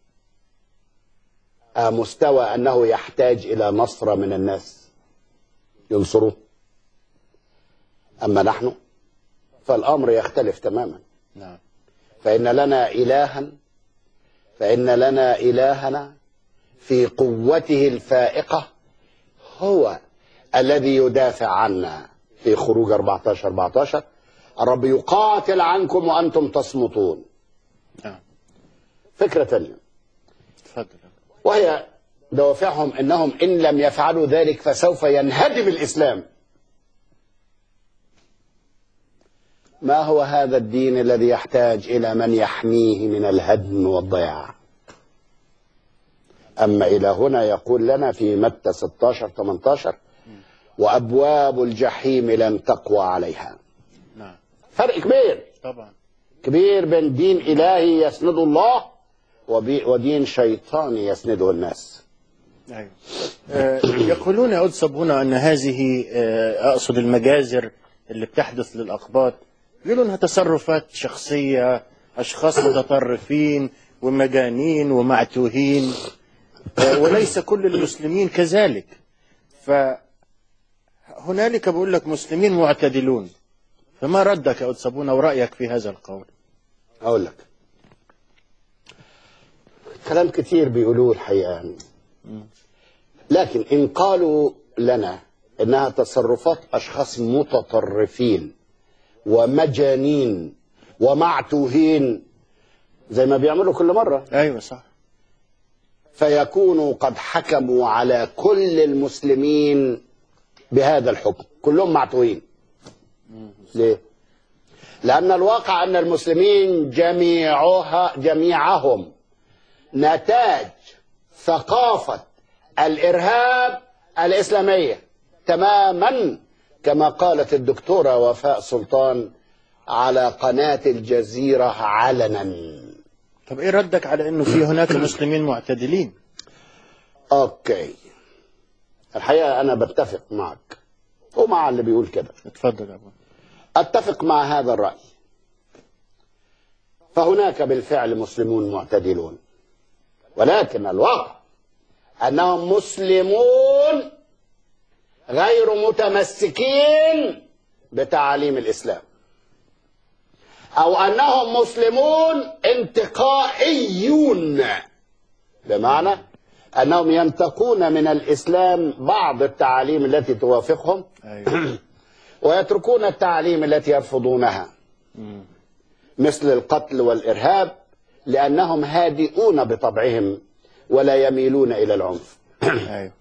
آه، مستوى أنه يحتاج إلى نصر من الناس ينصروه أما نحن فالأمر يختلف تماما نعم فإن لنا إلها فإن لنا إلهنا في قوته الفائقة هو الذي يدافع عنا في خروج 14 14 الرب يقاتل عنكم وأنتم تصمتون نعم فكرة تانية اتفضل وهي دوافعهم انهم ان لم يفعلوا ذلك فسوف ينهدم الاسلام. ما هو هذا الدين الذي يحتاج الى من يحميه من الهدم والضياع؟ اما الى هنا يقول لنا في متى 16 18 وابواب الجحيم لن تقوى عليها. نعم فرق كبير طبعا كبير بين دين الهي يسنده الله وبي- ودين شيطاني يسنده الناس. أيوة. آه، يقولون يا أستاذ صابونة أن هذه آه، أقصد المجازر اللي بتحدث للأقباط يقولون أنها تصرفات شخصية أشخاص متطرفين ومجانين ومعتوهين آه، وليس كل المسلمين كذلك فهنالك بقول لك مسلمين معتدلون فما ردك يا أستاذ صابونة ورأيك في هذا القول اقول لك كلام كتير بيقولوه الحقيقه يعني لكن ان قالوا لنا انها تصرفات اشخاص متطرفين ومجانين ومعتوهين زي ما بيعملوا كل مره أيوة صح فيكونوا قد حكموا على كل المسلمين بهذا الحكم كلهم معتوهين ليه لأن الواقع أن المسلمين جميعها جميعهم نتاج ثقافة الإرهاب الإسلامية تماما كما قالت الدكتورة وفاء سلطان على قناة الجزيرة علنا طب إيه ردك على أنه في هناك مسلمين معتدلين أوكي الحقيقة أنا بتفق معك ومع اللي بيقول كده اتفضل يا أبو أتفق مع هذا الرأي فهناك بالفعل مسلمون معتدلون ولكن الواقع أنهم مسلمون غير متمسكين بتعاليم الإسلام أو أنهم مسلمون انتقائيون بمعنى أنهم ينتقون من الإسلام بعض التعاليم التي توافقهم أيوة. ويتركون التعاليم التي يرفضونها مثل القتل والإرهاب لأنهم هادئون بطبعهم ولا يميلون إلى العنف أيوة.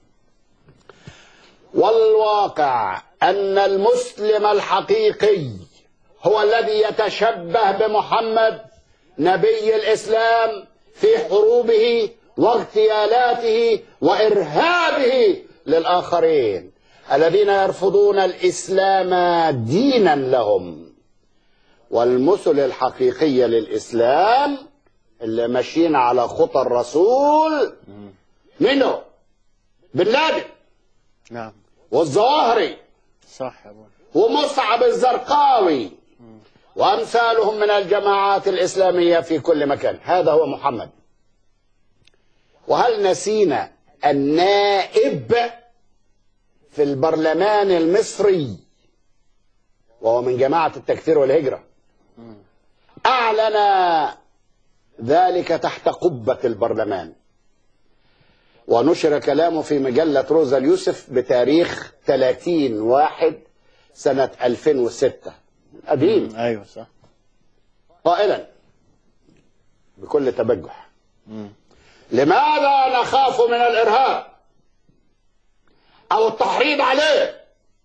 والواقع أن المسلم الحقيقي هو الذي يتشبه بمحمد نبي الإسلام في حروبه واغتيالاته وإرهابه للآخرين الذين يرفضون الإسلام دينا لهم والمثل الحقيقية للإسلام اللي ماشيين على خطى الرسول منه بن لادن نعم والظواهري صح يا ابونا ومصعب الزرقاوي وأمثالهم من الجماعات الإسلامية في كل مكان هذا هو محمد وهل نسينا النائب في البرلمان المصري وهو من جماعة التكفير والهجرة أعلن ذلك تحت قبة البرلمان ونشر كلامه في مجلة روزا اليوسف بتاريخ 30 واحد سنة 2006 قديم ايوه صح قائلا بكل تبجح لماذا نخاف من الإرهاب أو التحريض عليه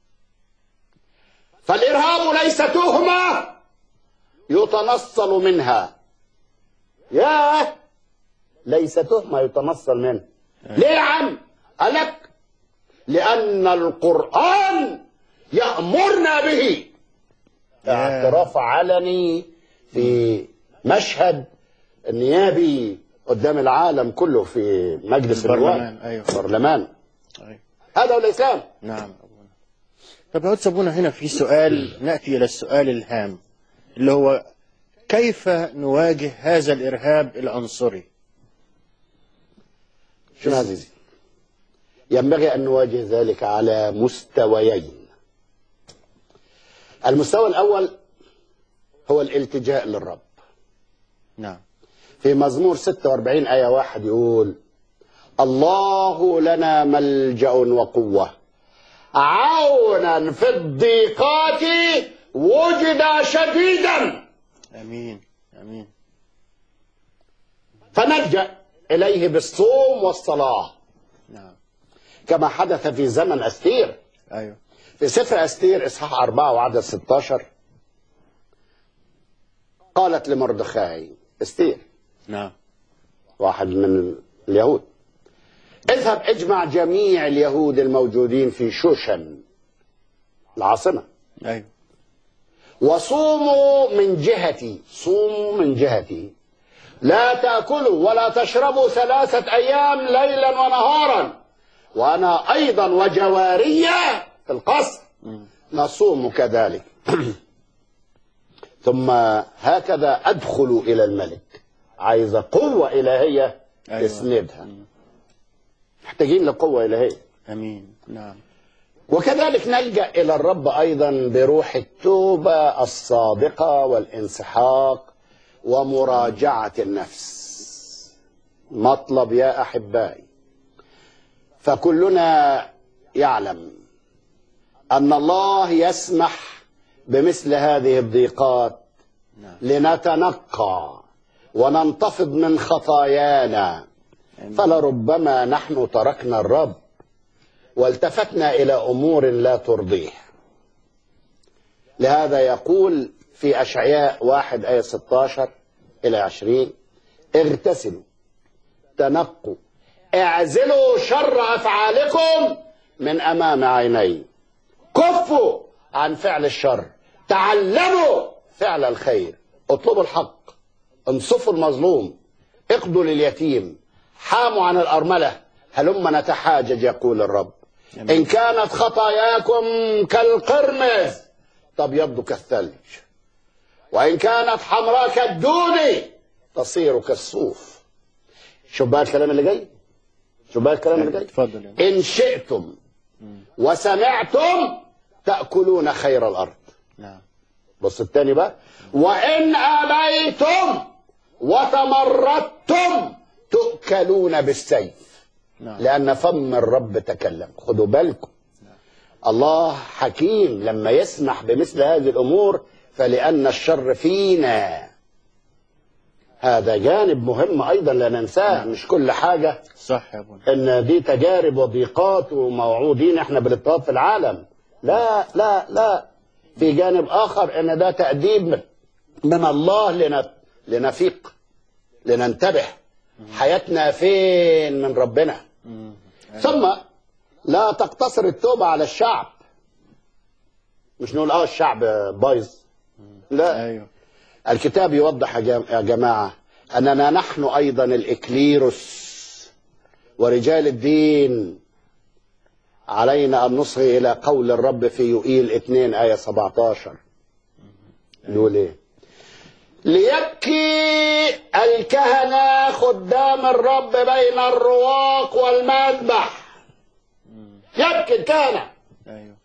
فالإرهاب ليس تهمة يتنصل منها ياه ليس تهمة يتنصل منها ليه يا عم قال لك لأن القرآن يأمرنا به اعتراف علني في مشهد نيابي قدام العالم كله في مجلس البرلمان، النواب أيوه. البرلمان أيوة. هذا هو الإسلام نعم أبونا طب يا قدس أبونا هنا في سؤال نأتي إلى السؤال الهام اللي هو كيف نواجه هذا الإرهاب العنصري شوف يا عزيزي ينبغي أن نواجه ذلك على مستويين المستوى الأول هو الالتجاء للرب نعم في مزمور 46 آية واحد يقول الله لنا ملجأ وقوة عونا في الضيقات وجد شديدا أمين أمين فنلجأ إليه بالصوم والصلاة نعم كما حدث في زمن أستير أيوه في سفر أستير إصحاح أربعة وعدد 16 قالت لمردخاي أستير نعم واحد من اليهود اذهب اجمع جميع اليهود الموجودين في شوشن العاصمة أيوه وصوموا من جهتي صوموا من جهتي لا تأكلوا ولا تشربوا ثلاثة أيام ليلا ونهارا وأنا أيضا وجوارية في القصر نصوم كذلك ثم هكذا أدخل إلى الملك عايزة قوة إلهية أيوة. تسندها محتاجين لقوة إلهية أمين نعم وكذلك نلجأ إلى الرب أيضا بروح التوبة الصادقة والانسحاق ومراجعة النفس مطلب يا أحبائي فكلنا يعلم أن الله يسمح بمثل هذه الضيقات لنتنقى وننتفض من خطايانا فلربما نحن تركنا الرب والتفتنا إلى أمور لا ترضيه لهذا يقول في أشعياء واحد آية 16 إلى 20 اغتسلوا تنقوا اعزلوا شر أفعالكم من أمام عيني كفوا عن فعل الشر تعلموا فعل الخير اطلبوا الحق انصفوا المظلوم اقضوا لليتيم حاموا عن الأرملة هلما نتحاجج يقول الرب إن كانت خطاياكم كالقرمز تبيض كالثلج وإن كانت حمراء كالدود تصير كالصوف شوف بقى الكلام اللي جاي شوف بقى الكلام اللي جاي اتفضل يا إن شئتم وسمعتم تأكلون خير الأرض نعم بص التاني بقى وإن أبيتم وتمردتم تؤكلون بالسيف نعم لأن فم الرب تكلم خدوا بالكم الله حكيم لما يسمح بمثل هذه الأمور فلأن الشر فينا هذا جانب مهم أيضا لا ننساه مش كل حاجة صح يا ابونا ان دي تجارب وضيقات وموعودين احنا بالاضطهاد في العالم لا لا لا في جانب اخر ان ده تأديب من الله لنفيق لننتبه حياتنا فين من ربنا ثم لا تقتصر التوبة على الشعب مش نقول اه الشعب بايظ لا ايوه الكتاب يوضح يا جم- يا جماعة أننا نحن أيضا الإكليروس ورجال الدين علينا أن نصغي إلى قول الرب في يوئيل 2 آية 17 يقول إيه ليبكي الكهنة خدام الرب بين الرواق والمذبح يبكي الكهنة ايوه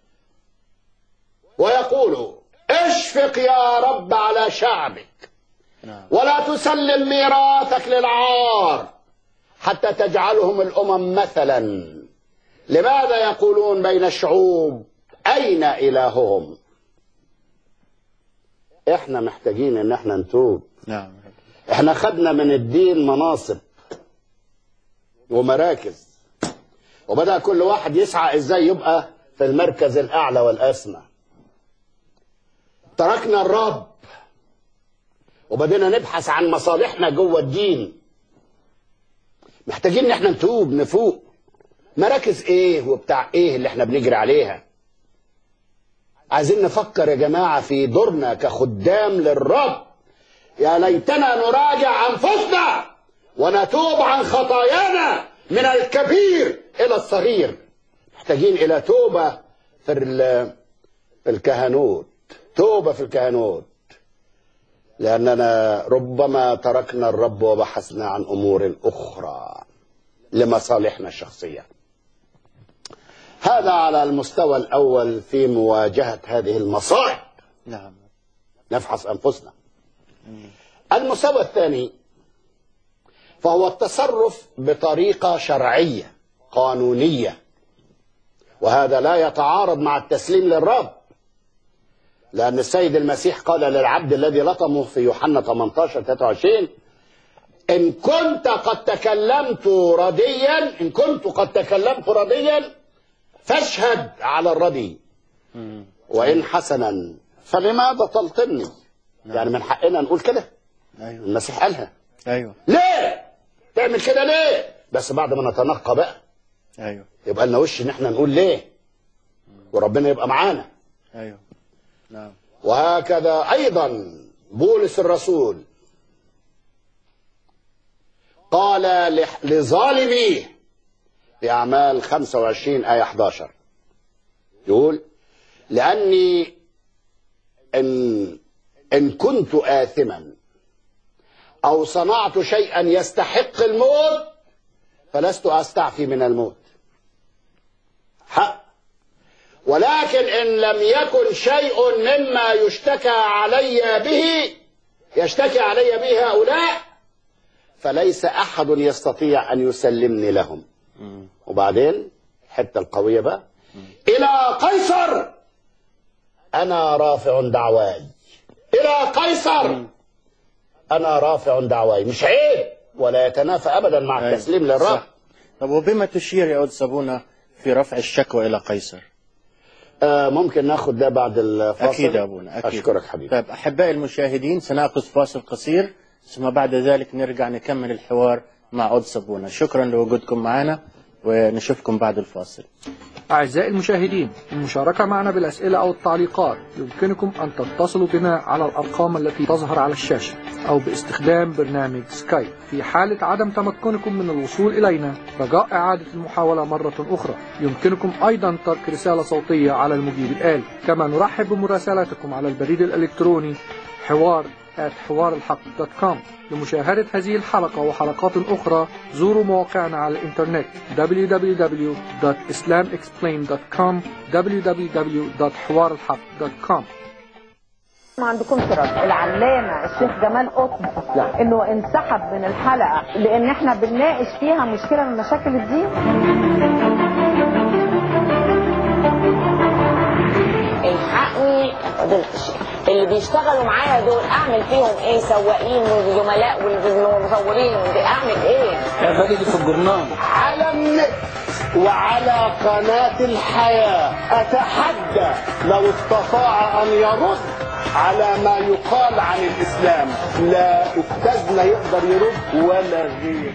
ويقول اشفق يا رب على شعبك نعم ولا تسلم ميراثك للعار حتى تجعلهم الامم مثلا لماذا يقولون بين الشعوب اين الههم احنا محتاجين ان احنا نتوب نعم احنا خدنا من الدين مناصب ومراكز وبدأ كل واحد يسعى ازاي يبقى في المركز الاعلى والاسمى تركنا الرب وبدينا نبحث عن مصالحنا جوه الدين محتاجين ان احنا نتوب نفوق مراكز ايه وبتاع ايه اللي احنا بنجري عليها عايزين نفكر يا جماعة في دورنا كخدام للرب يا ليتنا نراجع أنفسنا ونتوب عن خطايانا من الكبير إلى الصغير محتاجين إلى توبة في ال- في الكهنوت توبة في الكهنوت لأننا ربما تركنا الرب وبحثنا عن أمور أخرى لمصالحنا الشخصية هذا على المستوى الأول في مواجهة هذه المصائب نعم نفحص أنفسنا المستوى الثاني فهو التصرف بطريقة شرعية قانونية وهذا لا يتعارض مع التسليم للرب لأن السيد المسيح قال للعبد الذي لطمه في يوحنا 18 23 إن كنت قد تكلمت رديا إن كنت قد تكلمت رديا فاشهد على الردي وإن حسنا فلماذا تلطمني يعني من حقنا نقول كده ايوه المسيح قالها ايوه ليه تعمل كده ليه بس بعد ما نتنقى بقى ايوه يبقى لنا وش ان احنا نقول ليه وربنا يبقى معانا ايوه نعم وهكذا ايضا بولس الرسول قال لح- لظالميه في اعمال 25 ايه 11 يقول لاني ان ان كنت اثما او صنعت شيئا يستحق الموت فلست استعفي من الموت حق ولكن إن لم يكن شيء مما يشتكى علي به يشتكي علي به هؤلاء فليس أحد يستطيع أن يسلمني لهم وبعدين الحتة القوية بقى إلى قيصر أنا رافع دعواي إلى قيصر أنا رافع دعواي مش عيب ولا يتنافى أبدا مع أيوة. التسليم للرب صح. طب وبما تشير يا أود صابونة في رفع الشكوى إلى قيصر آه ممكن ناخد ده بعد الفاصل أكيد يا أبونا أكيد أشكرك حبيبي طيب أحبائي المشاهدين سنأخذ فاصل قصير ثم بعد ذلك نرجع نكمل الحوار مع أود صابونة شكرا لوجودكم معنا ونشوفكم بعد الفاصل أعزائي المشاهدين المشاركة معنا بالأسئلة أو التعليقات يمكنكم أن تتصلوا بنا على الأرقام التي تظهر على الشاشة أو باستخدام برنامج سكايب في حالة عدم تمكنكم من الوصول إلينا رجاء إعادة المحاولة مرة أخرى يمكنكم أيضا ترك رسالة صوتية على المجيب الآلي كما نرحب بمراسلاتكم على البريد الإلكتروني حوار at حوار الحق دوت كوم لمشاهدة هذه الحلقة وحلقات أخرى زوروا مواقعنا على الإنترنت www.islamexplained.com www.حوارالحق.com ما عندكم رد العلامة الشيخ جمال قطب انه انسحب من الحلقة لان احنا بنناقش فيها مشكلة من مشاكل الدين الحقني يا فضيلة الشيخ اللي بيشتغلوا معايا دول اعمل فيهم ايه سواقين وزملاء والمصورين ودي اعمل ايه يا فديدي في الجرنان على النت وعلى قناة الحياة أتحدى لو استطاع أن يرد على ما يقال عن الإسلام لا أستاذ لا يقدر يرد ولا غير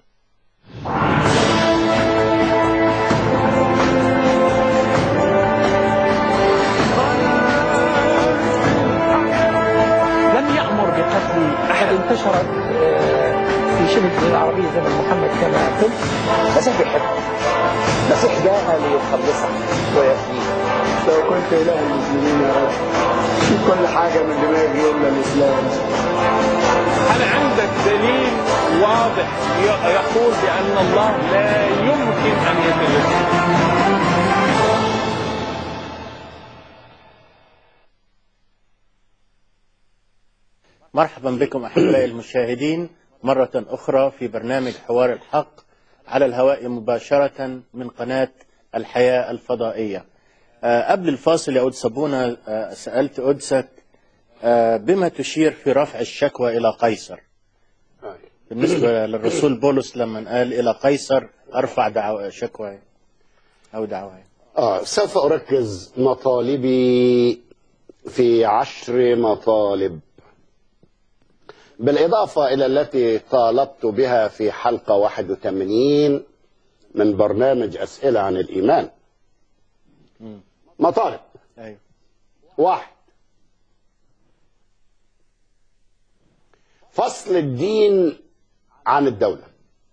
لم يأمر بقتل أحد انتشرت آه، في شبه الجزيرة العربية زمن محمد كما قلت مسيح بيحبك مسيح جاء ليخلصك ويفديك لو كنت إله المسلمين يا رب شيل كل حاجة من دماغي إلا الإسلام هل عندك دليل واضح ي- يقول بأن الله لا يمكن أن يتجسد مرحبا بكم أحبائي المشاهدين مرة أخرى في برنامج حوار الحق على الهواء مباشرة من قناة الحياة الفضائية آه، قبل الفاصل يا أود صبونة آه، سألت أدسك آه، بما تشير في رفع الشكوى إلى قيصر بالنسبة للرسول بولس لما قال إلى قيصر أرفع دعوة شكوى أو دعوة آه سوف أركز مطالبي في عشر مطالب بالإضافة إلى التي طالبت بها في حلقة 81 من برنامج أسئلة عن الإيمان مطالب أيوه واحد فصل الدين عن الدولة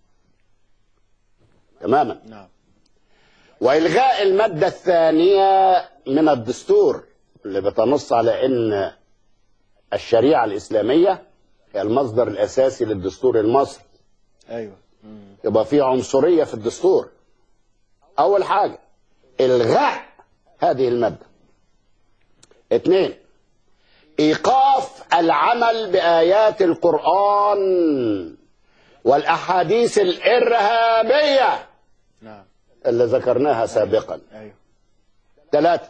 تماما نعم وإلغاء المادة الثانية من الدستور اللي بتنص على أن الشريعة الإسلامية هي المصدر الأساسي للدستور المصري أيوه يبقى في عنصرية في الدستور أول حاجة إلغاء هذه المادة اثنين إيقاف العمل بآيات القرآن والأحاديث الإرهابية نعم اللي ذكرناها سابقا أيوه ثلاثة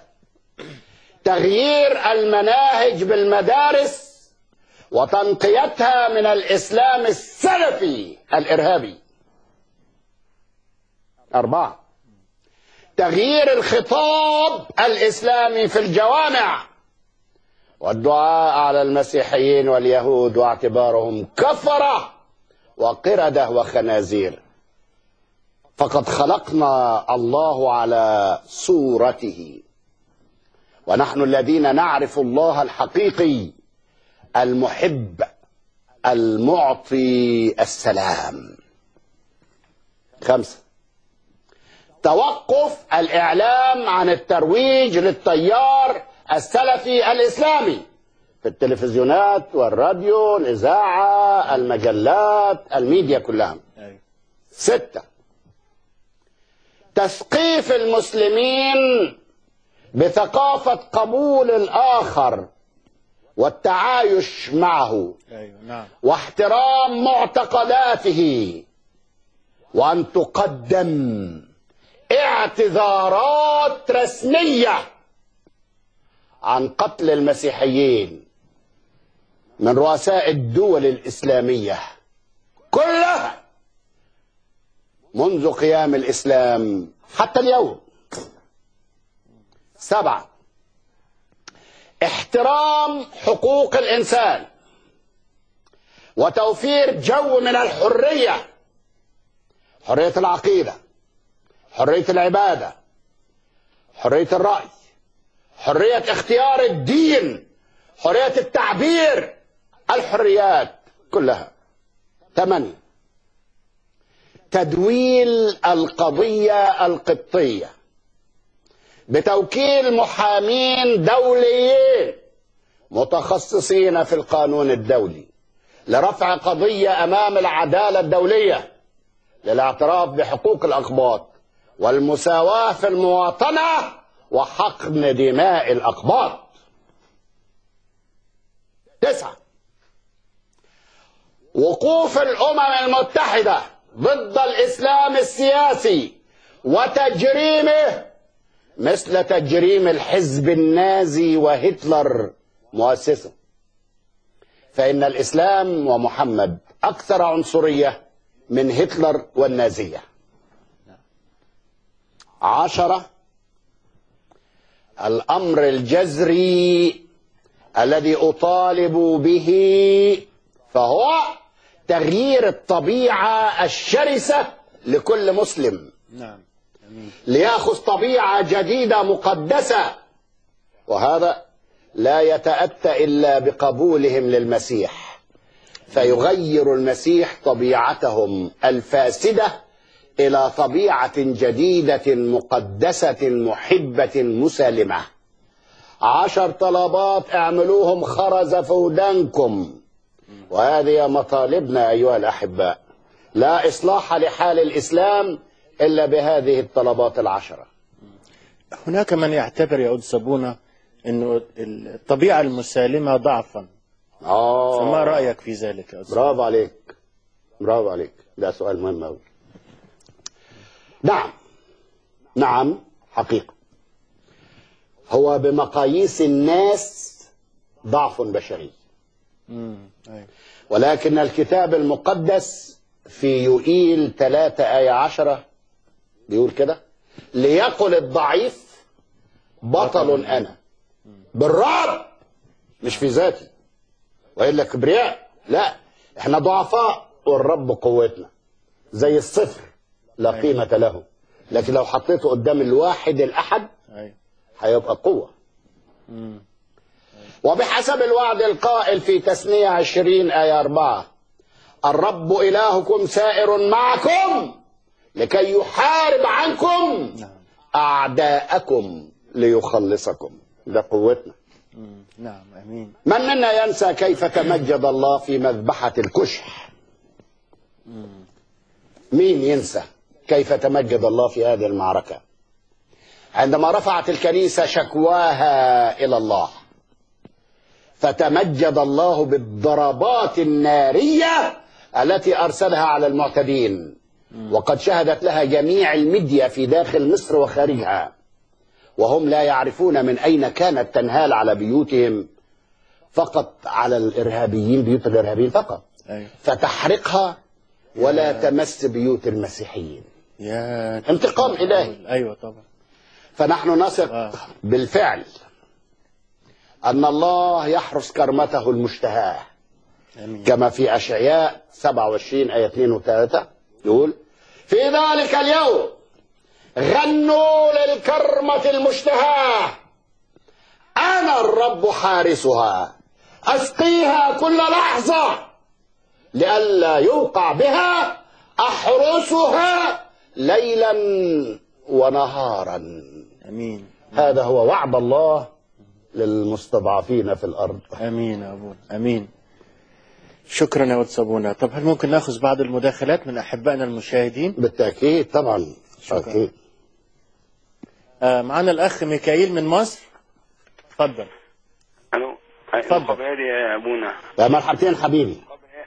تغيير المناهج بالمدارس وتنقيتها من الإسلام السلفي الإرهابي أربعة تغيير الخطاب الإسلامي في الجوامع والدعاء على المسيحيين واليهود واعتبارهم كفرة وقردة وخنازير فقد خلقنا الله على صورته ونحن الذين نعرف الله الحقيقي المحب المعطي السلام خمسة توقف الإعلام عن الترويج للتيار السلفي الإسلامي في التلفزيونات والراديو الإذاعة المجلات الميديا كلها أيوه ستة تثقيف المسلمين بثقافة قبول الآخر والتعايش معه أيوه نعم واحترام معتقداته وأن تقدم اعتذارات رسمية عن قتل المسيحيين من رؤساء الدول الإسلامية كلها منذ قيام الإسلام حتى اليوم سبعة احترام حقوق الإنسان وتوفير جو من الحرية حرية العقيدة حرية العبادة حرية الرأي حرية اختيار الدين حرية التعبير الحريات كلها ثمانية تدويل القضية القبطية بتوكيل محامين دوليين متخصصين في القانون الدولي لرفع قضية أمام العدالة الدولية للاعتراف بحقوق الأقباط والمساواة في المواطنة وحقن دماء الأقباط تسعة وقوف الأمم المتحدة ضد الإسلام السياسي وتجريمه مثل تجريم الحزب النازي وهتلر مؤسسه فإن الإسلام ومحمد أكثر عنصرية من هتلر والنازية عشرة الأمر الجذري الذي أطالب به فهو تغيير الطبيعة الشرسة لكل مسلم نعم امين ليأخذ طبيعة جديدة مقدسة وهذا لا يتأتى إلا بقبولهم للمسيح فيغير المسيح طبيعتهم الفاسدة إلى طبيعة جديدة مقدسة محبة مسالمة عشر طلبات اعملوهم خرز في ودانكم وهذه مطالبنا أيها الأحباء لا إصلاح لحال الإسلام إلا بهذه الطلبات العشرة هناك من يعتبر يا أود صابونة أنه الطبيعة المسالمة ضعفا آه فما رأيك في ذلك يا أود صابونة؟ برافو عليك برافو عليك ده سؤال مهم أوي نعم نعم حقيقة هو بمقاييس الناس ضعف بشري مم. أيوة. ولكن الكتاب المقدس في يوئيل 3 آية 10 بيقول كده ليقل الضعيف بطل أنا بالرب مش في ذاتي وإلا كبرياء لا احنا ضعفاء والرب قوتنا زي الصفر لا قيمة له لكن لو حطيته قدام الواحد الأحد أيوة. هيبقى قوة مم. وبحسب الوعد القائل في تثنية عشرين آية أربعة الرب إلهكم سائر معكم لكي يحارب عنكم أعداءكم ليخلصكم ده قوتنا مم. نعم أمين من منا ينسى كيف تمجد الله في مذبحة الكشح مين ينسى كيف تمجد الله في هذه المعركة عندما رفعت الكنيسة شكواها إلى الله فتمجد الله بالضربات النارية التي أرسلها على المعتدين وقد شهدت لها جميع الميديا في داخل مصر وخارجها وهم لا يعرفون من أين كانت تنهال على بيوتهم فقط على الإرهابيين بيوت الإرهابيين فقط أيوة. فتحرقها ولا تمس بيوت المسيحيين يا انتقام إلهي أيوة طبعا فنحن نثق آه. بالفعل أن الله يحرس كرمته المشتهاه أمين كما في أشعياء 27 آية 2 و 3 يقول في ذلك اليوم غنوا للكرمة المشتهاة أنا الرب حارسها أسقيها كل لحظة لئلا يوقع بها أحرسها ليلا ونهارا أمين هذا هو وعد الله للمستضعفين في الأرض امين يا ابونا امين شكرا يا ود صابونه طب هل ممكن ناخذ بعض المداخلات من احبائنا المشاهدين بالتأكيد طبعا شكراً. أكيد آه معنا الاخ ميكائيل من مصر اتفضل الو اتفضل. مقابلي يا ابونا يا مرحبتين حبيبي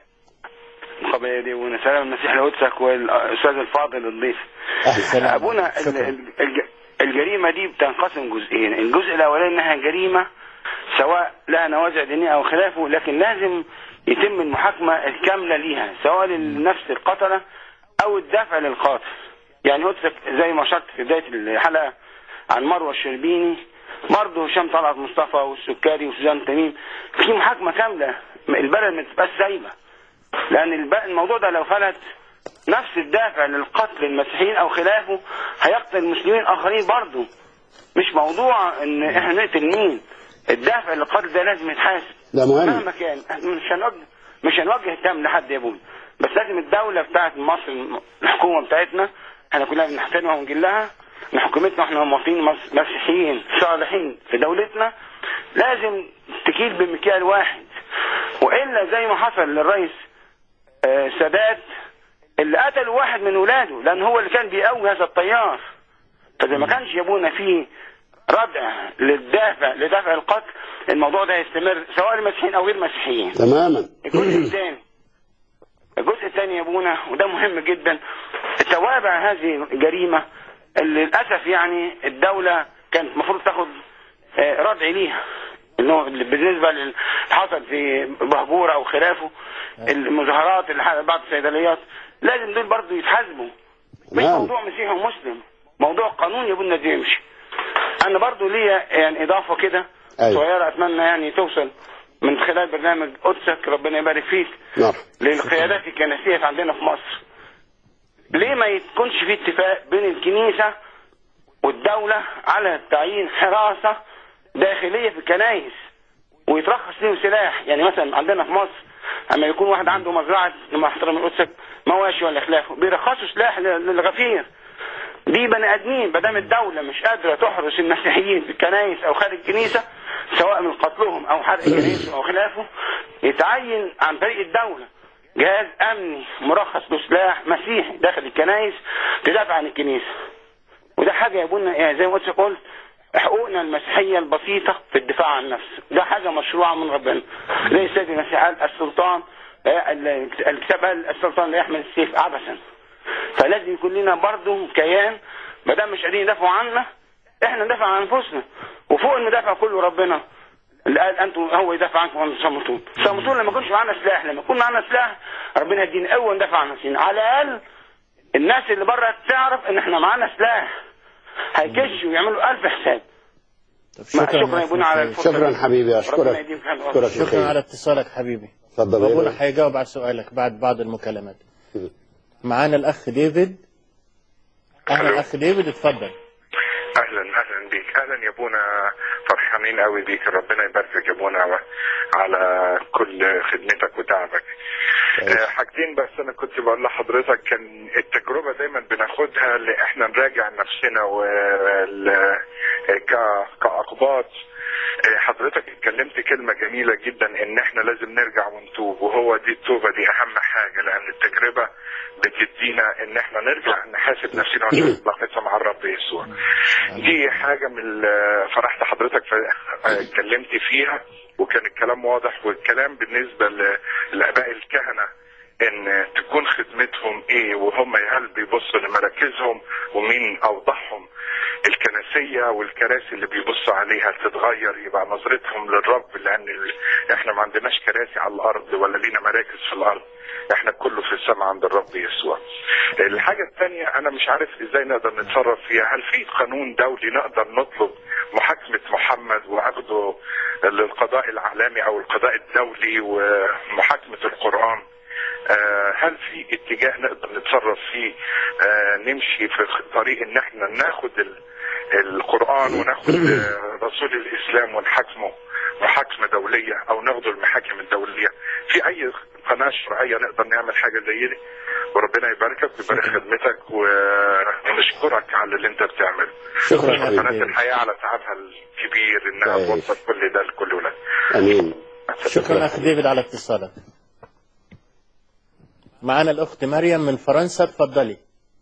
مقابلي يا ابونا سلام المسيح لقدسك والاستاذ الفاضل الضيف سلام. ابونا ال- شكراً. ال- الج- الجريمه دي بتنقسم جزئين الجزء الاولاني انها جريمه سواء لها نوازع دينيه او خلافه لكن لازم يتم المحاكمه الكامله ليها سواء للنفس القتله او الدفع للقاتل يعني قلت لك زي ما شرط في بدايه الحلقه عن مروه الشربيني برضه هشام طلعت مصطفى والسكري وسوزان تميم في محاكمه كامله البلد ما تبقاش سايبه لان الب- الموضوع ده لو فلت نفس الدافع للقتل المسيحيين او خلافه هيقتل المسلمين اخرين برضه مش موضوع ان احنا نقتل مين الدافع للقتل ده لازم يتحاسب ده مهم مهما كان إحنا مش هنوجه مش هنوجه التهم لحد يا ابونا بس لازم الدوله بتاعت مصر الحكومه بتاعتنا احنا كلنا بنحترمها ونجلها ان حكومتنا احنا مواطنين مس- مسيحيين صالحين في دولتنا لازم تكيل بمكيال واحد والا زي ما حصل للرئيس آه، سادات اللي قتل واحد من ولاده لان هو اللي كان بيقوي هذا الطيار فاذا ما كانش يابونا فيه ردع للدافع لدفع القتل الموضوع ده يستمر سواء المسيحيين او غير المسيحيين تماما الجزء الثاني الجزء الثاني يا ابونا وده مهم جدا توابع هذه الجريمه اللي للاسف يعني الدوله كانت المفروض تاخد آه، ردع ليها انه اللي بالنسبه اللي حصل في بهجوره او خلافه المظاهرات اللي حصلت بعض الصيدليات لازم دول برضه يتحاسبوا مش نعم. موضوع مسيحي ومسلم موضوع قانون يا ابونا ده يمشي انا برضه ليا يعني اضافه كده أيوة. صغيره اتمنى يعني توصل من خلال برنامج قدسك ربنا يبارك فيك نعم للقيادات الكنسيه عندنا في مصر ليه ما يكونش في اتفاق بين الكنيسه والدوله على تعيين حراسه داخليه في الكنائس ويترخص لهم سلاح يعني مثلا عندنا في مصر اما يكون واحد عنده مزرعه لما احترم القدسك مواشي ولا خلافه بيرخصوا سلاح لل- للغفير دي بني ادمين ما دام الدوله مش قادره تحرس المسيحيين في الكنائس او خارج الكنيسه سواء من قتلهم او حرق الكنائس او خلافه يتعين عن طريق الدوله جهاز امني مرخص بسلاح مسيحي داخل الكنائس تدافع عن الكنيسه وده حاجه يا ابونا يعني زي ما قلت قلت حقوقنا المسيحيه البسيطه في الدفاع عن النفس ده حاجه مشروعه من ربنا زي السيد المسيح قال السلطان آه، ال- الكتاب قال السلطان لا يحمل السيف عبثا فلازم يكون لنا برضه كيان ما دام مش قادرين يدافعوا عنا احنا ندافع عن انفسنا وفوق المدافع كله ربنا اللي قال انتم هو يدافع عنكم وانتم صمتون صمتون لما يكونش معانا سلاح لما يكون معانا سلاح ربنا يدينا قوه ندافع عن نفسنا على الاقل الناس اللي بره تعرف ان احنا معانا سلاح هيكشوا ويعملوا ألف حساب ما- شكرا يا ابونا على الفرصه شكرا دي. حبيبي ربنا اشكرك يديم خير اشكرك يا شكرا خير. على اتصالك حبيبي اتفضل يا وابونا ابني. هيجاوب على سؤالك بعد بعض المكالمات معانا الاخ ديفيد اهلا اخ ديفيد اتفضل اهلا اهلا بيك اهلا يا ابونا فرحانين قوي بيك ربنا يباركك يا ابونا على كل خدمتك وتعبك آه، حاجتين بس انا كنت بقول لحضرتك كان التجربه دايما بناخدها اللي احنا نراجع نفسنا وال- آه، ك- كاقباط آه، حضرتك اتكلمت كلمة جميلة جدا ان احنا لازم نرجع ونتوب وهو دي التوبة دي اهم حاجة لان التجربة بتدينا ان احنا نرجع نحاسب نفسنا ونشوف علاقتنا مع الرب يسوع دي حاجة من ال- فرحت حضرتك ف- آه، اتكلمت فيها وكان الكلام واضح والكلام بالنسبة ل- لآباء الكهنة ان تكون خدمتهم ايه وهم هل بيبصوا لمراكزهم ومين اوضحهم الكنسية والكراسي اللي بيبصوا عليها تتغير يبقى نظرتهم للرب لان ال... احنا ما عندناش كراسي على الارض ولا لينا مراكز في الارض احنا كله في السماء عند الرب يسوع الحاجة الثانية انا مش عارف ازاي نقدر نتصرف فيها هل في قانون دولي نقدر نطلب محاكمة محمد واخده للقضاء العالمي او القضاء الدولي ومحاكمة القرآن آه، هل في اتجاه نقدر نتصرف فيه آه، نمشي في طريق ان احنا ناخد ال- القرآن وناخد آه، رسول الاسلام ونحاكمه محاكمة دولية او ناخده المحاكم الدولية في اي قناة شرعية نقدر نعمل حاجة زي دي وربنا يباركك ويبارك خدمتك ونشكرك على اللي انت بتعمله شكرا ونشكر حبيبي. قناة الحياة على تعبها الكبير انها كويس. توصل كل ده لكل ولاد امين شكرا اخ ديفيد على اتصالك معانا الاخت مريم من فرنسا اتفضلي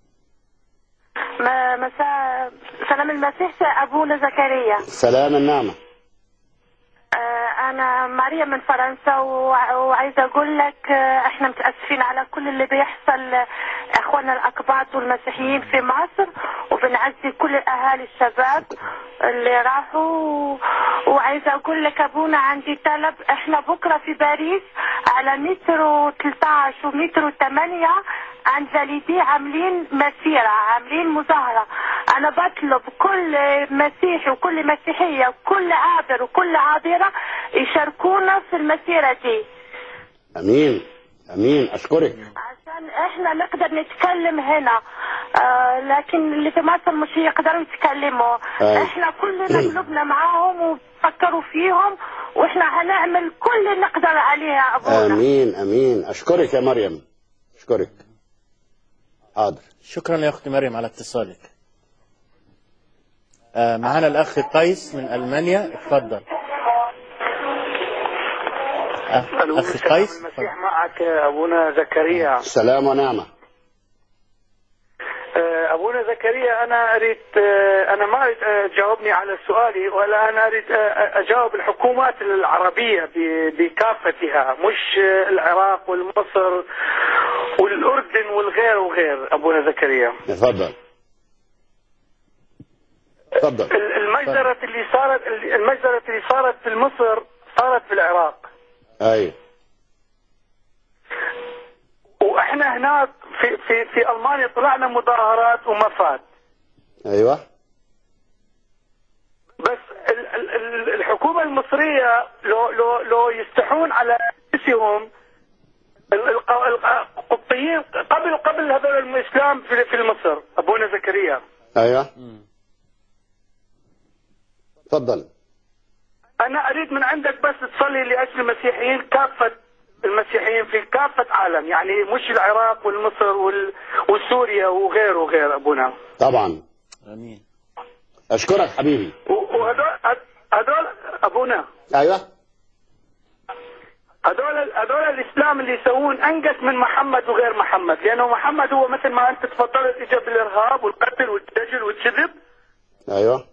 م- مساء سلام المسيح أبونا زكريا سلام النعمة آه، أنا مريم من فرنسا وع- وعايزة أقول لك آه، إحنا متأسفين على كل اللي بيحصل آه، إخواننا الأقباط والمسيحيين في مصر وبنعزي كل الأهالي الشباب اللي راحوا وعايزة أقول لك أبونا عندي طلب إحنا بكرة في باريس على متر 13 ومتر 8 عند زليدي عاملين مسيرة عاملين مظاهرة أنا بطلب كل مسيحي وكل مسيحية وكل عابر وكل عابرة يشاركونا في المسيرة دي امين امين اشكرك عشان احنا نقدر نتكلم هنا آه لكن اللي في مصر مش يقدروا يتكلموا أي. احنا كلنا قلوبنا معاهم وفكروا فيهم واحنا هنعمل كل اللي نقدر عليه يا ابونا امين امين اشكرك يا مريم اشكرك حاضر شكرا يا اختي مريم على اتصالك آه معانا الاخ قيس من المانيا اتفضل آه اخ قيس المسيح معك ابونا زكريا سلام ونعمة آه، ابونا زكريا انا اريد آه، انا ما اريد آه، تجاوبني على سؤالي ولا انا اريد آه، اجاوب الحكومات العربيه ب- بكافتها مش آه، العراق والمصر والاردن والغير وغير ابونا زكريا اتفضل اتفضل ال- المجزره اللي صارت المجزره اللي صارت في مصر صارت في العراق ايوه واحنا هناك في في في المانيا طلعنا مظاهرات وما فات ايوه بس ال- ال- ال- الحكومة المصرية لو لو لو يستحون على انفسهم ال- الق- القبطيين قبل قبل هذول الاسلام في في مصر ابونا زكريا ايوه تفضل انا اريد من عندك بس تصلي لاجل المسيحيين كافه المسيحيين في كافه عالم يعني مش العراق والمصر وال- وسوريا وغيره وغيره ابونا طبعا امين اشكرك حبيبي و- وهذول هذول ابونا ايوه هذول هذول الاسلام اللي يسوون انقص من محمد وغير محمد لانه محمد هو مثل ما انت تفضلت اجى بالارهاب والقتل والدجل والكذب ايوه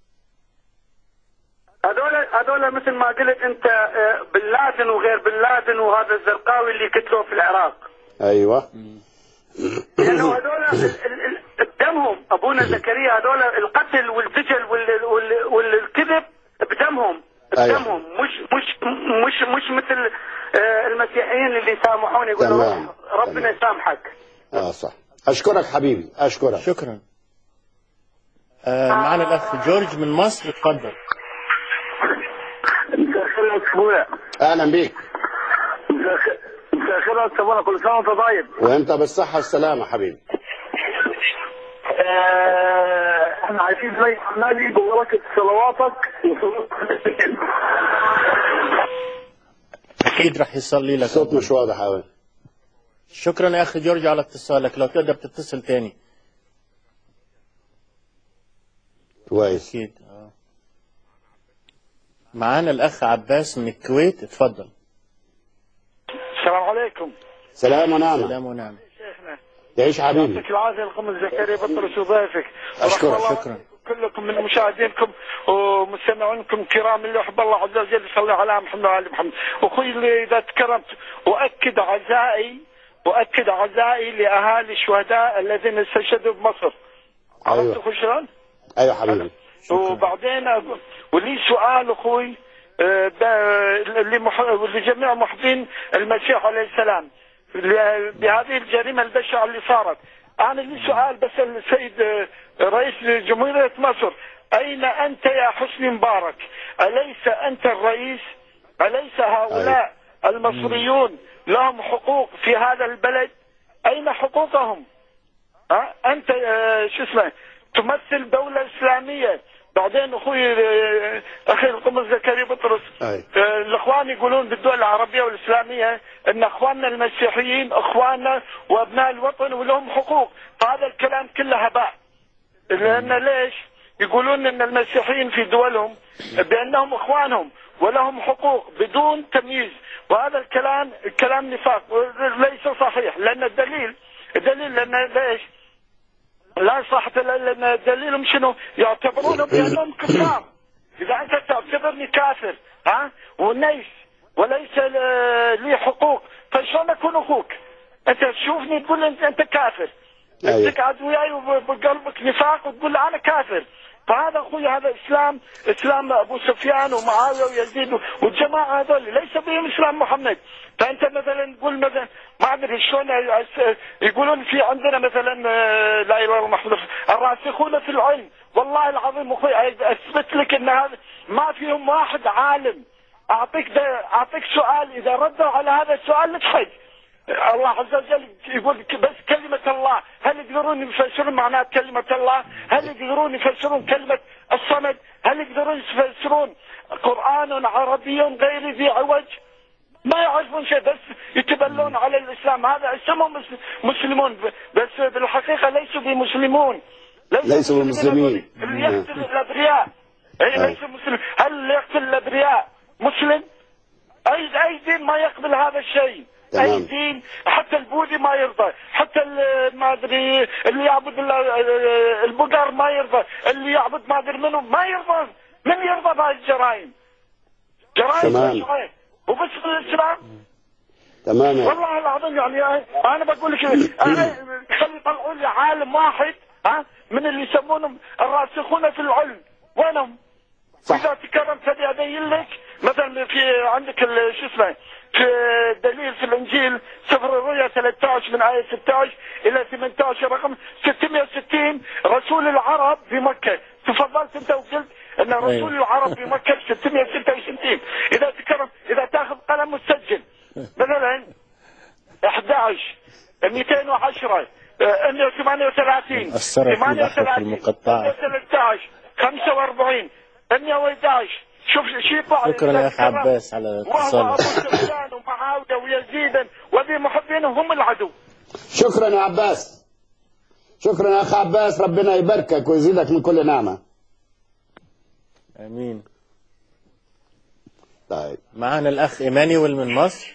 هذول هذول مثل ما قلت انت آه، بن لادن وغير بن لادن وهذا الزرقاوي اللي قتلوه في العراق ايوه لانه هذول ال- ال- ال- بدمهم ابونا زكريا هذول القتل والدجل وال- وال- والكذب بدمهم أيوة. بدمهم مش مش مش مش مثل آه، المسيحيين اللي يسامحون يقولوا تمام. روح ربنا يسامحك اه صح اشكرك حبيبي اشكرك شكرا آه معنا الاخ جورج من مصر اتفضل مساء الخير يا ابويا اهلا بيك مساء الخير يا ابويا كل سنه وانت طيب وانت بالصحه والسلامه حبيبي آه، احنا عايزين زي حمادي ببركه صلواتك اكيد رح يصلي لك الصوت مش واضح قوي شكرا يا اخي جورج على اتصالك لو تقدر تتصل تاني كويس اكيد آه. معانا الاخ عباس من الكويت اتفضل السلام عليكم سلام ونعمه سلام ونعم شيخنا تعيش حبيبي يعطيك العافيه القمر زكريا بطرس وضيفك أشكرك، ورحمة الله شكرا. كلكم من مشاهدينكم ومستمعينكم الكرام اللي يحب الله عز وجل يصلي على محمد وعلى محمد اخوي اللي اذا تكرمت واكد عزائي واكد عزائي لاهالي الشهداء الذين استشهدوا بمصر عرفت ايوه اخوي شلون؟ ايوه حبيبي وبعدين أقول- ولي سؤال اخوي آه، ب- لمح- لجميع محبين المسيح عليه السلام ل- بهذه الجريمه البشعه اللي صارت انا لي سؤال بسال السيد آه، رئيس جمهوريه مصر اين انت يا حسني مبارك؟ اليس انت الرئيس؟ اليس هؤلاء المصريون لهم حقوق في هذا البلد؟ اين حقوقهم؟ ها انت آه، شو اسمه تمثل دولة اسلامية بعدين اخوي آه، اخي القمص زكريا بطرس أي. آه، الاخوان يقولون بالدول العربية والاسلامية ان اخواننا المسيحيين اخواننا وابناء الوطن ولهم حقوق فهذا الكلام كله هباء لان ليش؟ يقولون ان المسيحيين في دولهم بانهم اخوانهم ولهم حقوق بدون تمييز وهذا الكلام كلام نفاق ليس صحيح لان الدليل الدليل لان ليش؟ لا صحة لان دليلهم شنو؟ يعتبرونهم بانهم كفار اذا انت تعتبرني كافر ها ونيس وليس ل- لي حقوق فشلون اكون اخوك؟ انت تشوفني تقول انت انت كافر أيوة. تقعد وياي وبقلبك نفاق وتقول انا كافر فهذا اخوي هذا اسلام اسلام ابو سفيان ومعاويه ويزيد والجماعه هذول ليس بهم اسلام محمد فانت مثلا تقول مثلا ما ادري شلون أس- يقولون في عندنا مثلا آه، لا اله الا الله محمد رسول- الراسخون في العلم والله العظيم اخوي اثبت لك ان هذا ما فيهم واحد عالم اعطيك ده اعطيك سؤال اذا ردوا على هذا السؤال نضحك الله عز وجل يقول ك- بس كلمة الله هل يقدرون يفسرون معنات كلمة الله هل يقدرون يفسرون كلمة الصمد هل يقدرون يفسرون قرآن عربي غير ذي عوج ما يعرفون شيء بس يتبلون على الإسلام هذا اسمهم مس- مسلمون ب- بس بالحقيقة ليسوا بمسلمون ليسوا بمسلمين اللي يقتل الأبرياء أي أي. ليس مسلم هل اللي يقتل الأبرياء مسلم أي أي دين ما يقبل هذا الشيء تمام. اي دين حتى البوذي ما يرضى حتى ال- ما ادري اللي يعبد ال- البقر ما يرضى اللي يعبد ما ادري منو ما يرضى من يرضى بهذه الجرائم جرائم تمام. بشعة. وبس في الاسلام تمام يا- والله العظيم يعني انا بقول لك انا خلي يطلعوا لي عالم واحد ها من اللي يسمونهم الراسخون في العلم وينهم؟ صح. اذا تكرمت ابي ابين لك مثلا في عندك ال- شو اسمه في دليل في الانجيل سفر الرؤيا 13 من ايه 16 الى 18 رقم 660 رسول العرب في مكه تفضلت انت وقلت ان رسول أيوة. العرب في مكه ب 666 اذا تكرم اذا تاخذ قلم وتسجل مثلا 11 210 آه، 138 أثرت في بحرك 38 المقطعة 13 45 111 شوف شو يطلع شكرا يا أخ عباس على وهو ابو اتصالك سفيان ومعاويه ويزيد وذي محبين هم العدو شكرا يا عباس شكرا يا اخ عباس ربنا يباركك ويزيدك من كل نعمه امين طيب معانا الاخ ايمانويل من مصر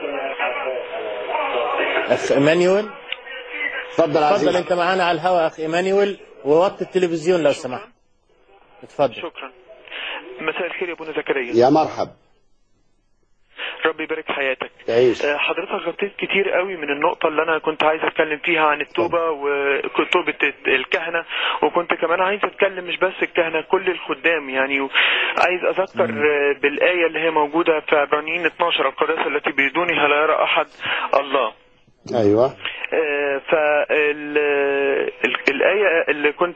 اخ ايمانويل اتفضل عزيزي. اتفضل انت معانا على الهواء اخ ايمانويل ووطي التلفزيون لو سمحت اتفضل شكرا مساء الخير يا ابونا زكريا يا مرحب ربي يبارك حياتك تعيش آه، حضرتك غطيت كتير قوي من النقطة اللي أنا كنت عايز أتكلم فيها عن التوبة وتوبة الكهنة وكنت كمان عايز أتكلم مش بس الكهنة كل الخدام يعني عايز أذكر آه، بالآية اللي هي موجودة في عبرانيين 12 القداسة التي بدونها لا يرى أحد الله ايوه فالآية اللي كنت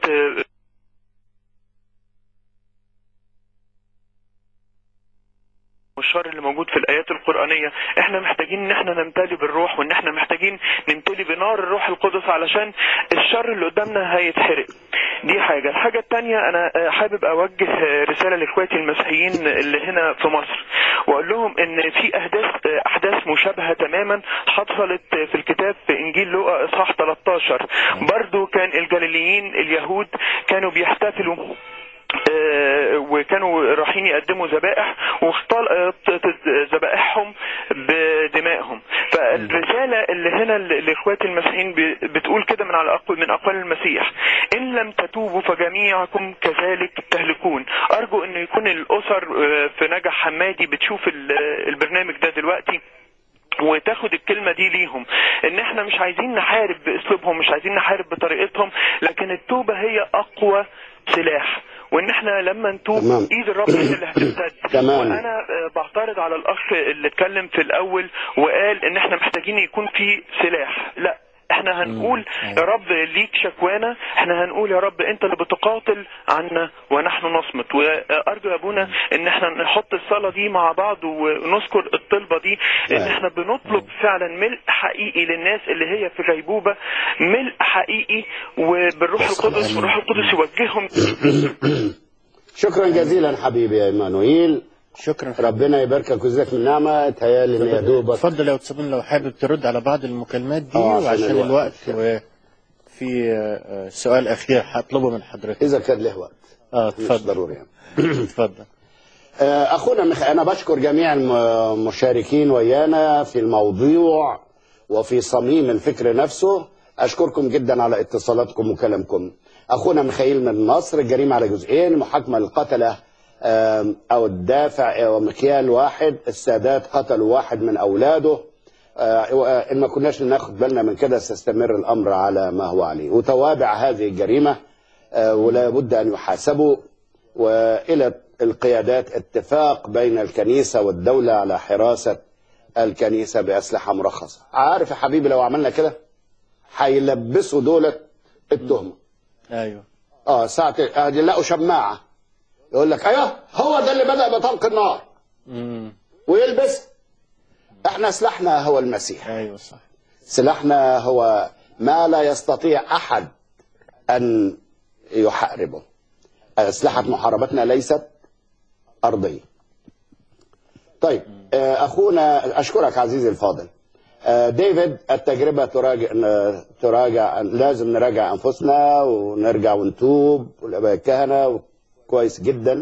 والشر اللي موجود في الايات القرانيه احنا محتاجين ان احنا نمتلي بالروح وان احنا محتاجين نمتلي بنار الروح القدس علشان الشر اللي قدامنا هيتحرق دي حاجه الحاجه الثانيه انا آه، حابب اوجه آه، رساله لاخواتي المسيحيين اللي هنا في مصر واقول لهم ان في احداث آه، احداث مشابهه تماما حصلت في الكتاب في انجيل لوقا اصحاح 13 برضو كان الجليليين اليهود كانوا بيحتفلوا آه، وكانوا رايحين يقدموا ذبائح واختلطت ذبائحهم بدمائهم فالرسالة اللي هنا ل- لاخواتي المسيحيين ب- بتقول كده من على أقوال من أقوال المسيح إن لم تتوبوا فجميعكم كذلك تهلكون أرجو أن يكون الأسر آه، في نجع حمادي بتشوف ال- البرنامج ده دلوقتي وتاخد الكلمة دي ليهم ان احنا مش عايزين نحارب باسلوبهم مش عايزين نحارب بطريقتهم لكن التوبة هي اقوى سلاح وان احنا لما نتوب تمام. ايد الرب هي اللي هتمتد تمام. وانا آه، بعترض على الاخ اللي اتكلم في الاول وقال ان احنا محتاجين يكون في سلاح لا احنا هنقول يا رب ليك شكوانا احنا هنقول يا رب انت اللي بتقاتل عنا ونحن نصمت وارجو يا ابونا ان احنا نحط الصلاة دي مع بعض ونذكر الطلبة دي ان احنا بنطلب فعلا ملء حقيقي للناس اللي هي في غيبوبة ملء حقيقي وبالروح القدس والروح القدس يوجههم شكرا جزيلا حبيبي يا ايمانويل شكرا ربنا يباركك ويزيدك من نعمه تهيالي ان يا دوبك اتفضل يا وتسابون لو حابب ترد على بعض المكالمات دي آه، عشان وعشان الوقت. الوقت وفي آه، سؤال اخير هطلبه من حضرتك اذا كان له وقت اه مش اتفضل ضروري يعني. اتفضل آه، اخونا مخ... انا بشكر جميع المشاركين ويانا في الموضوع وفي صميم الفكر نفسه اشكركم جدا على اتصالاتكم وكلامكم اخونا ميخائيل من مصر الجريمه على جزئين محاكمه للقتله آم، او الدافع ومكيال واحد السادات قتلوا واحد من اولاده آه، وان ما كناش ناخد بالنا من كده سيستمر الامر على ما هو عليه وتوابع هذه الجريمه آه، ولا بد ان يحاسبوا والى القيادات اتفاق بين الكنيسه والدوله على حراسه الكنيسه باسلحه مرخصه عارف يا حبيبي لو عملنا كده هيلبسوا دولة التهمه ايوه اه ساعه آه، يلاقوا شماعه يقول لك ايوه هو ده اللي بدا بطلق النار امم ويلبس احنا سلاحنا هو المسيح ايوه صح سلاحنا هو ما لا يستطيع احد ان يحاربه اسلحه محاربتنا ليست ارضيه طيب آه، اخونا اشكرك عزيزي الفاضل آه، ديفيد التجربه تراجع ن- تراجع لازم نراجع انفسنا ونرجع ونتوب والاباء الكهنه كويس جدا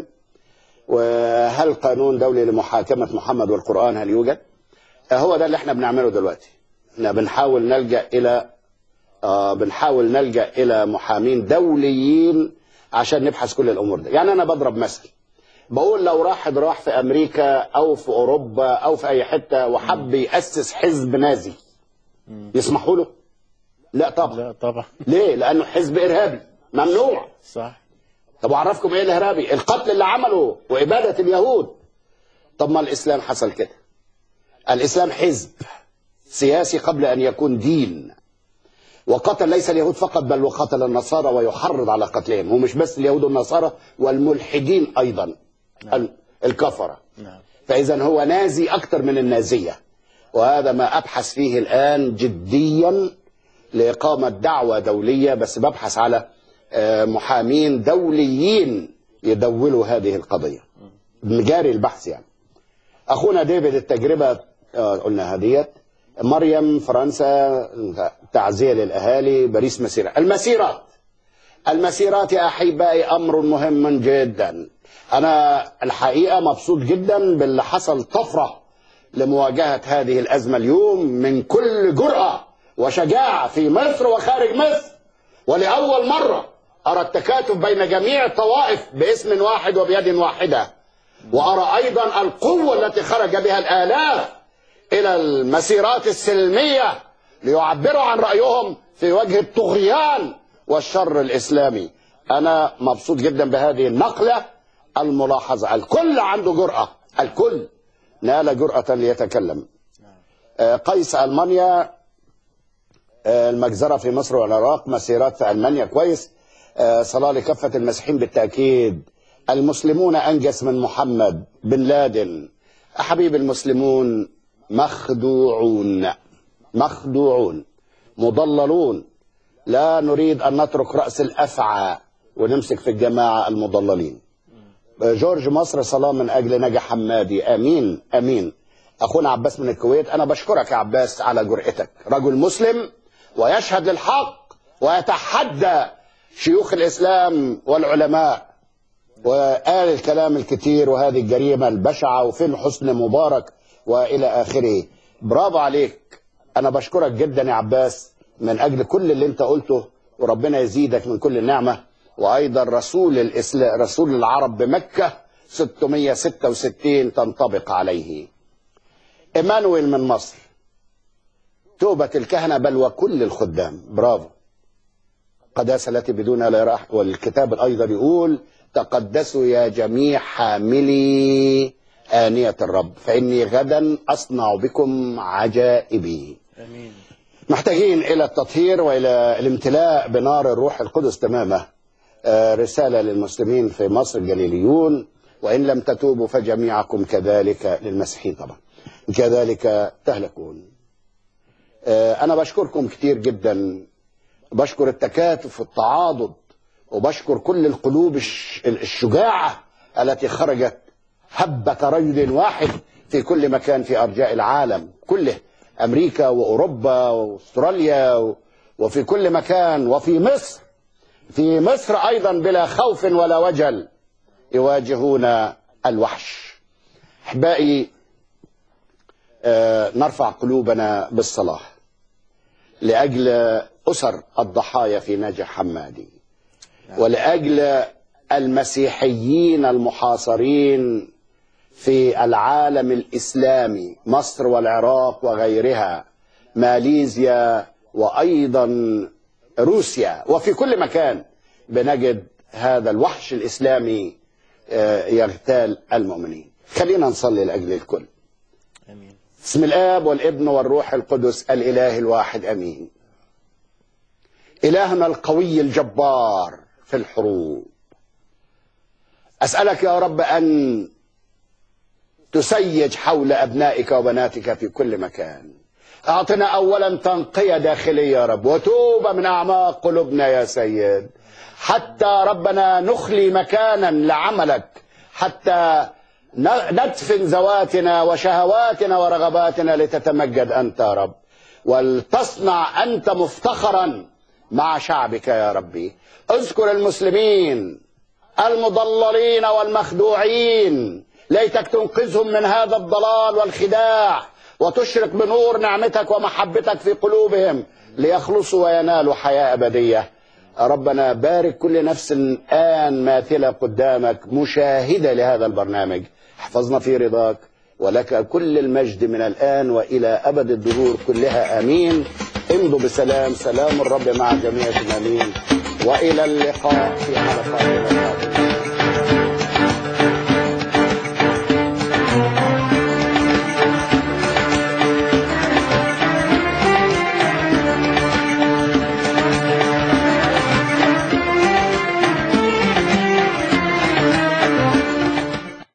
وهل قانون دولي لمحاكمه محمد والقران هل يوجد؟ آه، هو ده اللي احنا بنعمله دلوقتي احنا بنحاول نلجا الى آه بنحاول نلجا الى محامين دوليين عشان نبحث كل الامور دي يعني انا بضرب مثل بقول لو واحد راح في امريكا او في اوروبا او في اي حته وحب ياسس حزب نازي يسمحوا له لا طبعا لا طبعا ليه لانه حزب ارهابي ممنوع صح طب اعرفكم ايه الارهابي القتل اللي عمله واباده اليهود طب ما الاسلام حصل كده الاسلام حزب سياسي قبل ان يكون دين وقتل ليس اليهود فقط بل وقتل النصارى ويحرض على قتلهم ومش بس اليهود والنصارى والملحدين أيضا ال- الكفرة نعم فإذا هو نازي أكثر من النازية وهذا ما أبحث فيه الآن جديا لإقامة دعوة دولية بس ببحث على آه، محامين دوليين يدولوا هذه القضية جاري البحث يعني أخونا ديفيد التجربة آه، قلنا هديت مريم فرنسا تعزية للأهالي باريس مسيرة المسيرات المسيرات يا أحبائي أمر مهم جدا أنا الحقيقة مبسوط جدا باللي حصل طفرة لمواجهة هذه الأزمة اليوم من كل جرأة وشجاعة في مصر وخارج مصر ولأول مرة أرى التكاتف بين جميع الطوائف باسم واحد وبيد واحدة وأرى أيضا القوة التي خرج بها الآلاف إلى المسيرات السلمية ليعبروا عن رأيهم في وجه الطغيان والشر الإسلامي أنا مبسوط جدا بهذه النقلة الملاحظة الكل عنده جرأة الكل نال جرأة ليتكلم آه، قيس ألمانيا آه، المجزرة في مصر والعراق مسيرات في ألمانيا كويس آه، صلاة لكافة المسيحيين بالتأكيد المسلمون أنجس من محمد بن لادن حبيب المسلمون مخدوعون مخدوعون مضللون لا نريد أن نترك رأس الأفعى ونمسك في الجماعة المضللين جورج مصر صلاة من أجل نجا حمادي أمين أمين أخونا عباس من الكويت أنا بشكرك يا عباس على جرأتك رجل مسلم ويشهد للحق ويتحدى شيوخ الإسلام والعلماء وقال الكلام الكتير وهذه الجريمة البشعة وفين حسن مبارك وإلى آخره برافو عليك أنا بشكرك جدا يا عباس من أجل كل اللي أنت قلته وربنا يزيدك من كل النعمة وأيضا رسول الإسلام رسول العرب بمكة 666 تنطبق عليه إيمانويل من مصر توبة الكهنة بل وكل الخدام برافو قداسة التي بدون لا راح والكتاب أيضا يقول تقدسوا يا جميع حاملي آنية الرب فإني غدا أصنع بكم عجائبي امين محتاجين إلى التطهير وإلى الامتلاء بنار الروح القدس تماما آه، رسالة للمسلمين في مصر الجليليون وإن لم تتوبوا فجميعكم كذلك للمسيحيين طبعا كذلك تهلكون آه، أنا بشكركم كتير جدا بشكر التكاتف والتعاضد وبشكر كل القلوب الش- الشجاعة التي خرجت هبة رجل واحد في كل مكان في أرجاء العالم كله أمريكا وأوروبا وأستراليا و- وفي كل مكان وفي مصر في مصر أيضا بلا خوف ولا وجل يواجهون الوحش أحبائي آه، نرفع قلوبنا بالصلاة لأجل أسر الضحايا في نجع حمادي ولأجل المسيحيين المحاصرين في العالم الإسلامي مصر والعراق وغيرها ماليزيا وأيضا روسيا وفي كل مكان بنجد هذا الوحش الإسلامي آه، يغتال المؤمنين خلينا نصلي لأجل الكل بسم الآب والابن والروح القدس الإله الواحد أمين إلهنا القوي الجبار في الحروب أسألك يا رب أن تسيج حول أبنائك وبناتك في كل مكان أعطنا أولا تنقية داخلية يا رب وتوبة من أعماق قلوبنا يا سيد حتى ربنا نخلي مكانا لعملك حتى ن- ندفن ذواتنا وشهواتنا ورغباتنا لتتمجد أنت يا رب ولتصنع أنت مفتخرا مع شعبك يا ربي اذكر المسلمين المضللين والمخدوعين ليتك تنقذهم من هذا الضلال والخداع وتشرق بنور نعمتك ومحبتك في قلوبهم ليخلصوا وينالوا حياة أبدية ربنا بارك كل نفس الآن ماثلة قدامك مشاهدة لهذا البرنامج احفظنا في رضاك ولك كل المجد من الآن وإلى أبد الدهور كلها آمين امضوا بسلام سلام الرب مع جميعكم آمين وإلى اللقاء في حلقات القادمة